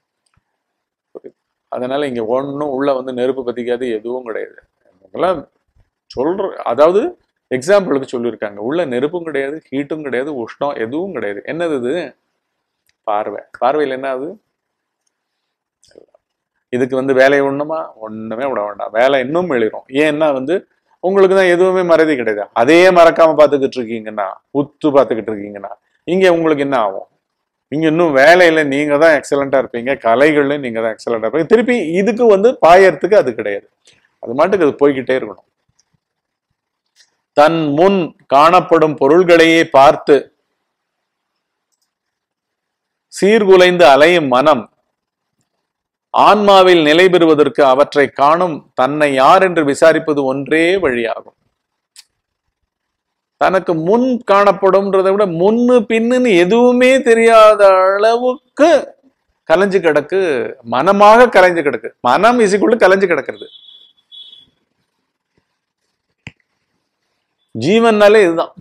அதனால இங்க ஒன்றும் உள்ள வந்து நெருப்பு பத்திக்காது எதுவும் கிடையாது இவங்கெல்லாம் சொல்ற அதாவது எக்ஸாம்பிளுக்கு சொல்லியிருக்காங்க உள்ள நெருப்பும் கிடையாது ஹீட்டும் கிடையாது உஷ்ணம் எதுவும் கிடையாது என்னது இது பார்வை பார்வையில் என்ன ஆகுது இதுக்கு வந்து வேலையை ஒண்ணுமா ஒண்ணுமே விட வேண்டாம் வேலை இன்னும் எழுகிறோம் ஏன்னா வந்து உங்களுக்கு தான் எதுவுமே மறதி கிடையாது அதையே மறக்காம பார்த்துக்கிட்டு இருக்கீங்கன்னா உத்து பார்த்துக்கிட்டு இருக்கீங்கன்னா இங்க உங்களுக்கு என்ன ஆகும் இங்க இன்னும் வேலையில நீங்க தான் எக்ஸலண்டா இருப்பீங்க கலைகள்ல நீங்க தான் எக்ஸலண்டா இருப்பீங்க திருப்பி இதுக்கு வந்து பாயறதுக்கு அது கிடையாது அது மாட்டுக்கு அது போய்கிட்டே இருக்கணும் தன் முன் காணப்படும் பொருள்களையே பார்த்து சீர்குலைந்து அலையும் மனம் ஆன்மாவில் நிலை பெறுவதற்கு அவற்றை காணும் தன்னை யார் என்று விசாரிப்பது ஒன்றே வழியாகும் தனக்கு முன் காணப்படும்ன்றதை விட முன்னு பின்னுன்னு எதுவுமே தெரியாத அளவுக்கு கலைஞ்சு கிடக்கு மனமாக கலைஞ்சு கிடக்கு மனம் இசைக்குள்ள கலைஞ்சு கிடக்கிறது ஜீவன்னாலே இதுதான்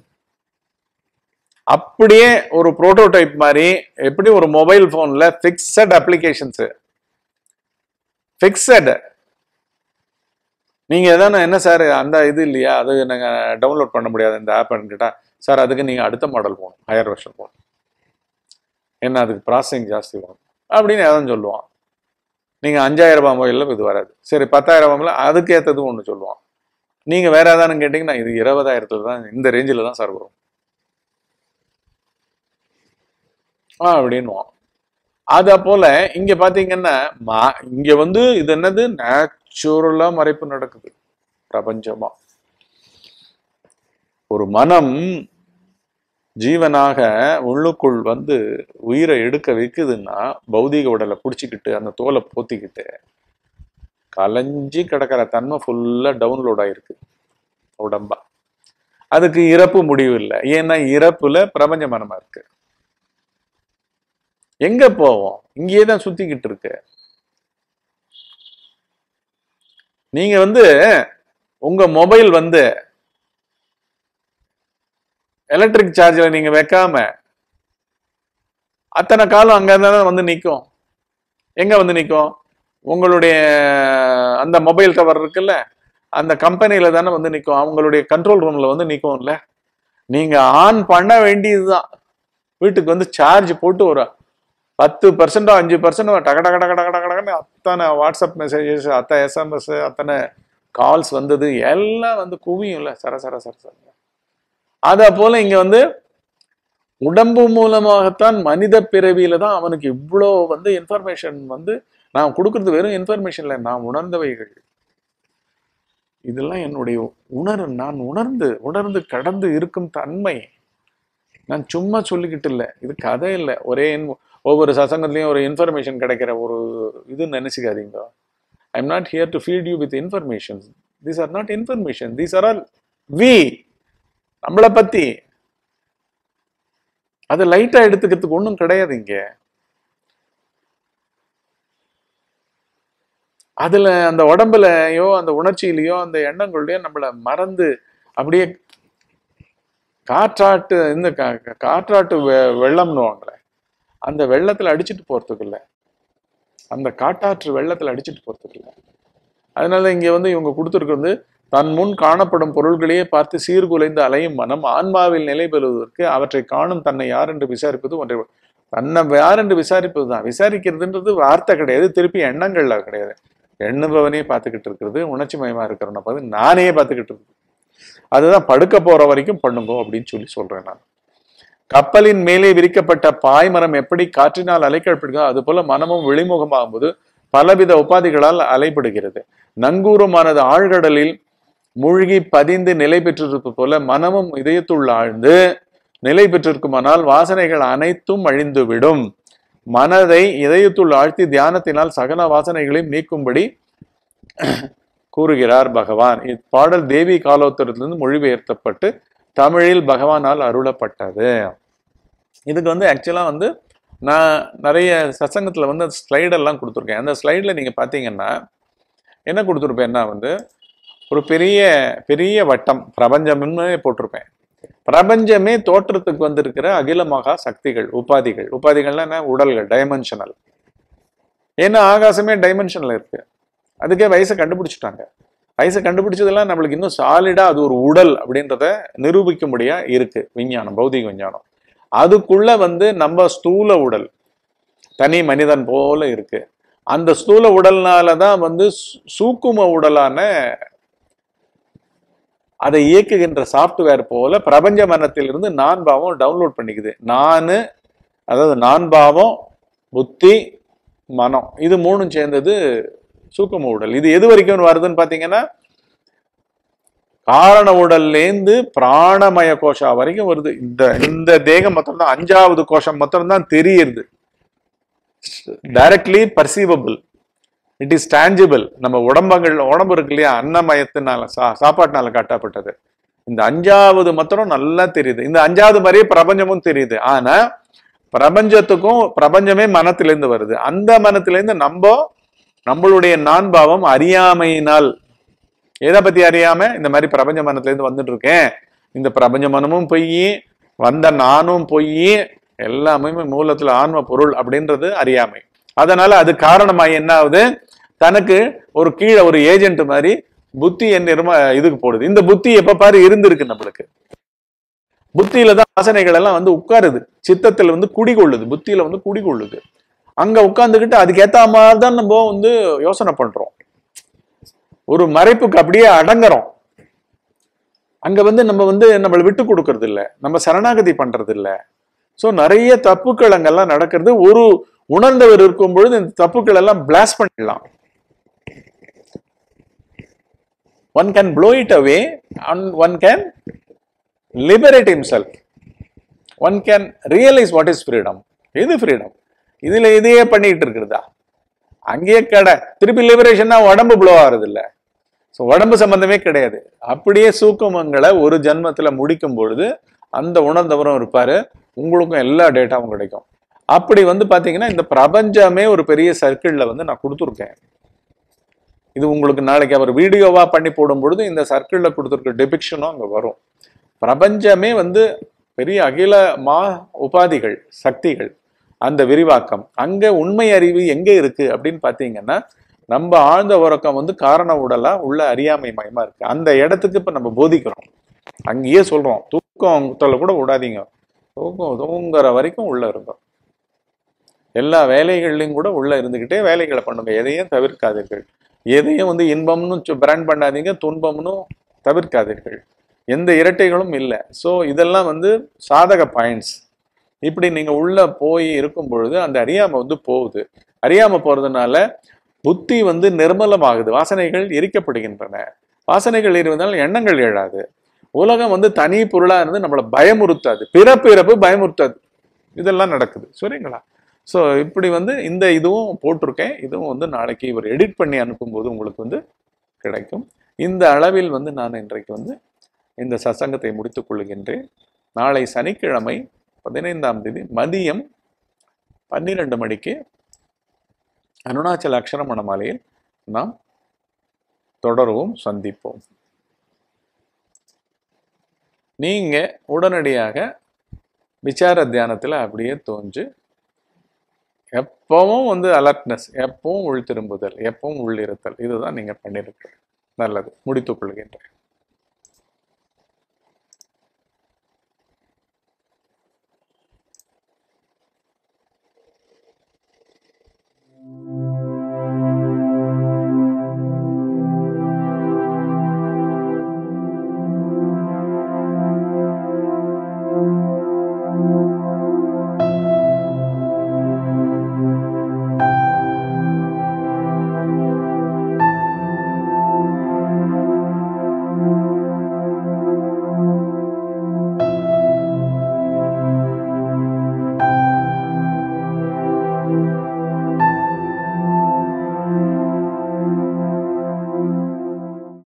அப்படியே ஒரு புரோட்டோடைப் மாதிரி எப்படி ஒரு மொபைல் போன்ல பிக்சட் அப்ளிகேஷன்ஸ் ஃபிக்ஸட் நீங்க எதான என்ன சார் அந்த இது இல்லையா அது நாங்க டவுன்லோட் பண்ண முடியாது இந்த ஆப்னு கேட்டா சார் அதுக்கு நீங்க அடுத்த மாடல் போகணும் ஹையர் வெர்ஷன் போகணும் என்ன அதுக்கு ப்ராசஸிங் ஜாஸ்தி வரும் அப்படின்னு எதாவது சொல்லுவான் நீங்க அஞ்சாயிரம் ரூபாய் மொபைலில் இது வராது சரி பத்தாயிரம் ரூபாய்ல அதுக்கு ஏற்றது ஒன்று சொல்லுவான் நீங்க வேற ஏதாவது கேட்டீங்கன்னா இது இருபதாயிரத்துல தான் இந்த ரேஞ்சில் தான் சார் வரும் ஆ அப்படின்னுவான் அத போல இங்க பாத்தீங்கன்னா மா இங்க வந்து இது என்னது நேச்சுரலா மறைப்பு நடக்குது பிரபஞ்சமா ஒரு மனம் ஜீவனாக உள்ளுக்குள் வந்து உயிரை எடுக்க வைக்குதுன்னா பௌதீக உடலை பிடிச்சிக்கிட்டு அந்த தோலை போத்திக்கிட்டு கலைஞ்சி கிடக்கிற தன்மை ஃபுல்லா டவுன்லோட் ஆயிருக்கு உடம்பா அதுக்கு இறப்பு முடிவு இல்லை ஏன்னா இறப்புல பிரபஞ்ச மனமா இருக்கு எங்க போவோம் இங்கேயே தான் சுத்திக்கிட்டு இருக்கு நீங்க வந்து உங்க மொபைல் வந்து எலக்ட்ரிக் சார்ஜில் நீங்க வைக்காம அத்தனை காலம் அங்க தானே வந்து நிற்கும் எங்க வந்து நிற்கும் உங்களுடைய அந்த மொபைல் கவர் இருக்குல்ல அந்த கம்பெனியில தானே வந்து நிற்கும் அவங்களுடைய கண்ட்ரோல் ரூம்ல வந்து நிற்கும்ல நீங்க ஆன் பண்ண வேண்டியதுதான் வீட்டுக்கு வந்து சார்ஜ் போட்டு ஒரு பத்து பர்சன்டோ அஞ்சு பர்சன்டோ டக டக டக டக டகன்னு அத்தனை வாட்ஸ்அப் மெசேஜஸ் அத்தனை எஸ்எம்எஸ் அத்தனை கால்ஸ் வந்தது எல்லாம் வந்து குவியும்ல சர சர சர சர அத போல இங்க வந்து உடம்பு மூலமாகத்தான் மனித பிறவியில தான் அவனுக்கு இவ்வளோ வந்து இன்ஃபர்மேஷன் வந்து நான் கொடுக்கறது வெறும் இன்ஃபர்மேஷன் இல்லை நான் உணர்ந்தவைகள் இதெல்லாம் என்னுடைய உணர் நான் உணர்ந்து உணர்ந்து கடந்து இருக்கும் தன்மை நான் சும்மா சொல்லிக்கிட்டு இல்லை இது கதை இல்லை ஒரே in- ஒவ்வொரு சசங்கத்துலயும் ஒரு இன்ஃபர்மேஷன் கிடைக்கிற ஒரு இது நினைச்சுக்காதீங்க I am not here to feed you with information these are not information these are all we நம்மளை பத்தி அது லைட்டா எடுத்துக்கிறதுக்கு ஒன்றும் கிடையாது இங்க அதுல அந்த உடம்புலயோ அந்த உணர்ச்சியிலயோ அந்த எண்ணங்கள்லயோ நம்மள மறந்து அப்படியே காற்றாட்டு இந்த கா- கா- காற்றாட்டு வெ- வெள்ளம்னுவாங்களே அந்த வெள்ளத்துல அடிச்சிட்டு போறதுக்கு இல்ல அந்த காட்டாற்று வெள்ளத்துல அடிச்சிட்டு போறதுக்கு இல்ல அதனால இங்க வந்து இவங்க கொடுத்துருக்கிறது தன் முன் காணப்படும் பொருள்களையே பார்த்து சீர்குலைந்து அலையும் மனம் ஆன்மாவில் நிலை பெறுவதற்கு அவற்றை காணும் தன்னை யார் என்று விசாரிப்பது ஒன்றை தன்னை யார் என்று விசாரிப்பது தான் விசாரிக்கிறதுன்றது வார்த்தை கிடையாது திருப்பி எண்ணங்கள்ல கிடையாது எண்ணுபவனே பார்த்துக்கிட்டு இருக்கிறது உணர்ச்சி மயமா இருக்கிறவனை பார்த்து நானே பார்த்துக்கிட்டு இருக்கு அதுதான் படுக்க போற வரைக்கும் பண்ணுங்க அப்படின்னு சொல்லி சொல்றேன் நான் கப்பலின் மேலே விரிக்கப்பட்ட பாய்மரம் எப்படி காற்றினால் அலைக்கப்படுகிறதோ அது போல மனமும் வெளிமுகமாகும்போது பலவித உபாதிகளால் அலைப்படுகிறது நங்கூரமானது ஆழ்கடலில் மூழ்கி பதிந்து நிலை பெற்றிருப்பது போல மனமும் இதயத்துள் ஆழ்ந்து நிலை பெற்றிருக்குமானால் வாசனைகள் அனைத்தும் அழிந்துவிடும் மனதை இதயத்துள் ஆழ்த்தி தியானத்தினால் சகல வாசனைகளையும் நீக்கும்படி கூறுகிறார் பகவான் இப்பாடல் தேவி காலோத்தரத்திலிருந்து மொழிபெயர்த்தப்பட்டு தமிழில் பகவானால் அருளப்பட்டது இதுக்கு வந்து ஆக்சுவலா வந்து நான் நிறைய சசங்கத்துல வந்து ஸ்லைட் எல்லாம் கொடுத்துருக்கேன் அந்த ஸ்லைட்ல நீங்க பாத்தீங்கன்னா என்ன கொடுத்துருப்பேன்னா வந்து ஒரு பெரிய பெரிய வட்டம் பிரபஞ்சம்னு போட்டிருப்பேன் பிரபஞ்சமே தோற்றத்துக்கு வந்திருக்கிற அகில மகா சக்திகள் உபாதிகள் உபாதிகள்னா என்ன உடல்கள் டைமென்ஷனல் ஏன்னா ஆகாசமே டைமென்ஷன்ல இருக்கு அதுக்கே வயசை கண்டுபிடிச்சிட்டாங்க வயசை கண்டுபிடிச்சதெல்லாம் நம்மளுக்கு இன்னும் சாலிடா அது ஒரு உடல் அப்படின்றத நிரூபிக்க முடியா இருக்கு விஞ்ஞானம் பௌதிக விஞ்ஞானம் அதுக்குள்ள வந்து நம்ம ஸ்தூல உடல் தனி மனிதன் போல இருக்கு அந்த ஸ்தூல உடல்னால தான் வந்து சூ- சூக்கும உடலான அதை இயக்குகின்ற சாஃப்ட்வேர் போல பிரபஞ்ச மனத்திலிருந்து நான் பாவம் டவுன்லோட் பண்ணிக்குது நானு அதாவது நான் பாவம் புத்தி மனம் இது மூணும் சேர்ந்தது சூக்கும உடல் இது எது வரைக்கும் வருதுன்னு பாத்தீங்கன்னா காரண உடல்லேந்து பிராணமய கோஷா வரைக்கும் வருது இந்த இந்த தேகம் மொத்தம் தான் அஞ்சாவது கோஷம் மொத்தம் தான் தெரியுது directly perceivable it is tangible நம்ம உடம்பங்கள் உடம்பு இருக்கு இல்லையா அன்னமயத்தினால சா சாப்பாட்டினால காட்டப்பட்டது இந்த அஞ்சாவது மாத்திரம் நல்லா தெரியுது இந்த அஞ்சாவது மாதிரியே பிரபஞ்சமும் தெரியுது ஆனா பிரபஞ்சத்துக்கும் பிரபஞ்சமே மனத்திலிருந்து வருது அந்த மனத்திலிருந்து நம்ம நம்மளுடைய நான் பாவம் அறியாமையினால் எதை பத்தி அறியாம இந்த மாதிரி பிரபஞ்ச மனத்திலிருந்து வந்துட்டு இருக்கேன் இந்த பிரபஞ்ச மனமும் பொய் வந்த நானும் பொய் எல்லாமே மூலத்துல ஆன்ம பொருள் அப்படின்றது அறியாமை அதனால அது காரணமாய் என்ன ஆகுது தனக்கு ஒரு கீழே ஒரு ஏஜென்ட் மாதிரி புத்தி என் நிர்மா இதுக்கு போடுது இந்த புத்தி எப்ப பாரு இருந்திருக்கு நம்மளுக்கு புத்தியில தான் வாசனைகள் எல்லாம் வந்து உட்காருது சித்தத்துல வந்து குடிகொள்ளுது புத்தியில வந்து குடிகொள்ளுது அங்க உட்கார்ந்துகிட்டு அதுக்கு ஏத்த மாதிரி தான் நம்ம வந்து யோசனை பண்றோம் ஒரு மறைப்புக்கு அப்படியே அடங்குறோம் அங்க வந்து நம்ம வந்து நம்மளை விட்டு கொடுக்கறது இல்ல நம்ம சரணாகதி பண்றது இல்ல சோ நிறைய தப்புக்கள் அங்கெல்லாம் நடக்கிறது ஒரு உணர்ந்தவர் இருக்கும் பொழுது இந்த தப்புக்கள் எல்லாம் பிளாஸ் பண்ணிடலாம் one can blow it away and one can liberate himself one can realise what is freedom எது ஃப்ரீடம் இதுல இதையே பண்ணிட்டு இருக்கிறதா அங்கேயே கடை திருப்பி லிபரேஷன்னா உடம்பு ப்ளோ ஆகுறது இல்ல ஸோ உடம்பு சம்பந்தமே கிடையாது அப்படியே சூக்குமங்களை ஒரு ஜன்மத்துல முடிக்கும் பொழுது அந்த உணர்ந்தவரும் இருப்பாரு உங்களுக்கும் எல்லா டேட்டாவும் கிடைக்கும் அப்படி வந்து பாத்தீங்கன்னா இந்த பிரபஞ்சமே ஒரு பெரிய சர்க்கிள்ல வந்து நான் கொடுத்துருக்கேன் இது உங்களுக்கு நாளைக்கு அவர் வீடியோவா பண்ணி போடும் பொழுது இந்த சர்க்கிள்ல கொடுத்துருக்க டெபிக்ஷனும் அங்க வரும் பிரபஞ்சமே வந்து பெரிய அகில மா உபாதிகள் சக்திகள் அந்த விரிவாக்கம் அங்க உண்மை அறிவு எங்க இருக்கு அப்படின்னு பாத்தீங்கன்னா நம்ம ஆழ்ந்த உறக்கம் வந்து காரண உடலா உள்ள அறியாமை மயமா இருக்கு அந்த இடத்துக்கு இப்ப நம்ம போதிக்கிறோம் அங்கேயே சொல்றோம் தூக்கத்துல கூட விடாதீங்க தூக்கம் தூங்குற வரைக்கும் உள்ள இருக்கும் எல்லா வேலைகள்லையும் கூட உள்ள இருந்துகிட்டே வேலைகளை பண்ணுங்க எதையும் தவிர்க்காதீர்கள் எதையும் வந்து இன்பம்னு பிராண்ட் பண்ணாதீங்க துன்பம்னு தவிர்க்காதீர்கள் எந்த இரட்டைகளும் இல்லை ஸோ இதெல்லாம் வந்து சாதக பாயிண்ட்ஸ் இப்படி நீங்க உள்ள போய் இருக்கும் பொழுது அந்த அறியாம வந்து போகுது அறியாம போறதுனால புத்தி வந்து நிர்மலமாகுது வாசனைகள் எரிக்கப்படுகின்றன வாசனைகள் எரிவதால் எண்ணங்கள் எழாது உலகம் வந்து தனி பொருளா இருந்து நம்மளை பயமுறுத்தாது பிறப்பு இறப்பு பயமுறுத்தாது இதெல்லாம் நடக்குது சரிங்களா ஸோ இப்படி வந்து இந்த இதுவும் போட்டிருக்கேன் இதுவும் வந்து நாளைக்கு இவர் எடிட் பண்ணி அனுப்பும்போது உங்களுக்கு வந்து கிடைக்கும் இந்த அளவில் வந்து நான் இன்றைக்கு வந்து இந்த சசங்கத்தை முடித்துக் கொள்கின்றேன் நாளை சனிக்கிழமை பதினைந்தாம் தேதி மதியம் பன்னிரண்டு மணிக்கு அருணாச்சல அக்ஷரமண மாலையில் நாம் தொடருவோம் சந்திப்போம் நீங்க உடனடியாக விசார தியானத்துல அப்படியே தோன்று எப்பவும் வந்து அலர்ட்னஸ் எப்பவும் உள் திரும்புதல் எப்பவும் உள்ளிருத்தல் இதுதான் நீங்க பண்ணிருக்கு நல்லது முடித்துக் கொள்கின்றேன்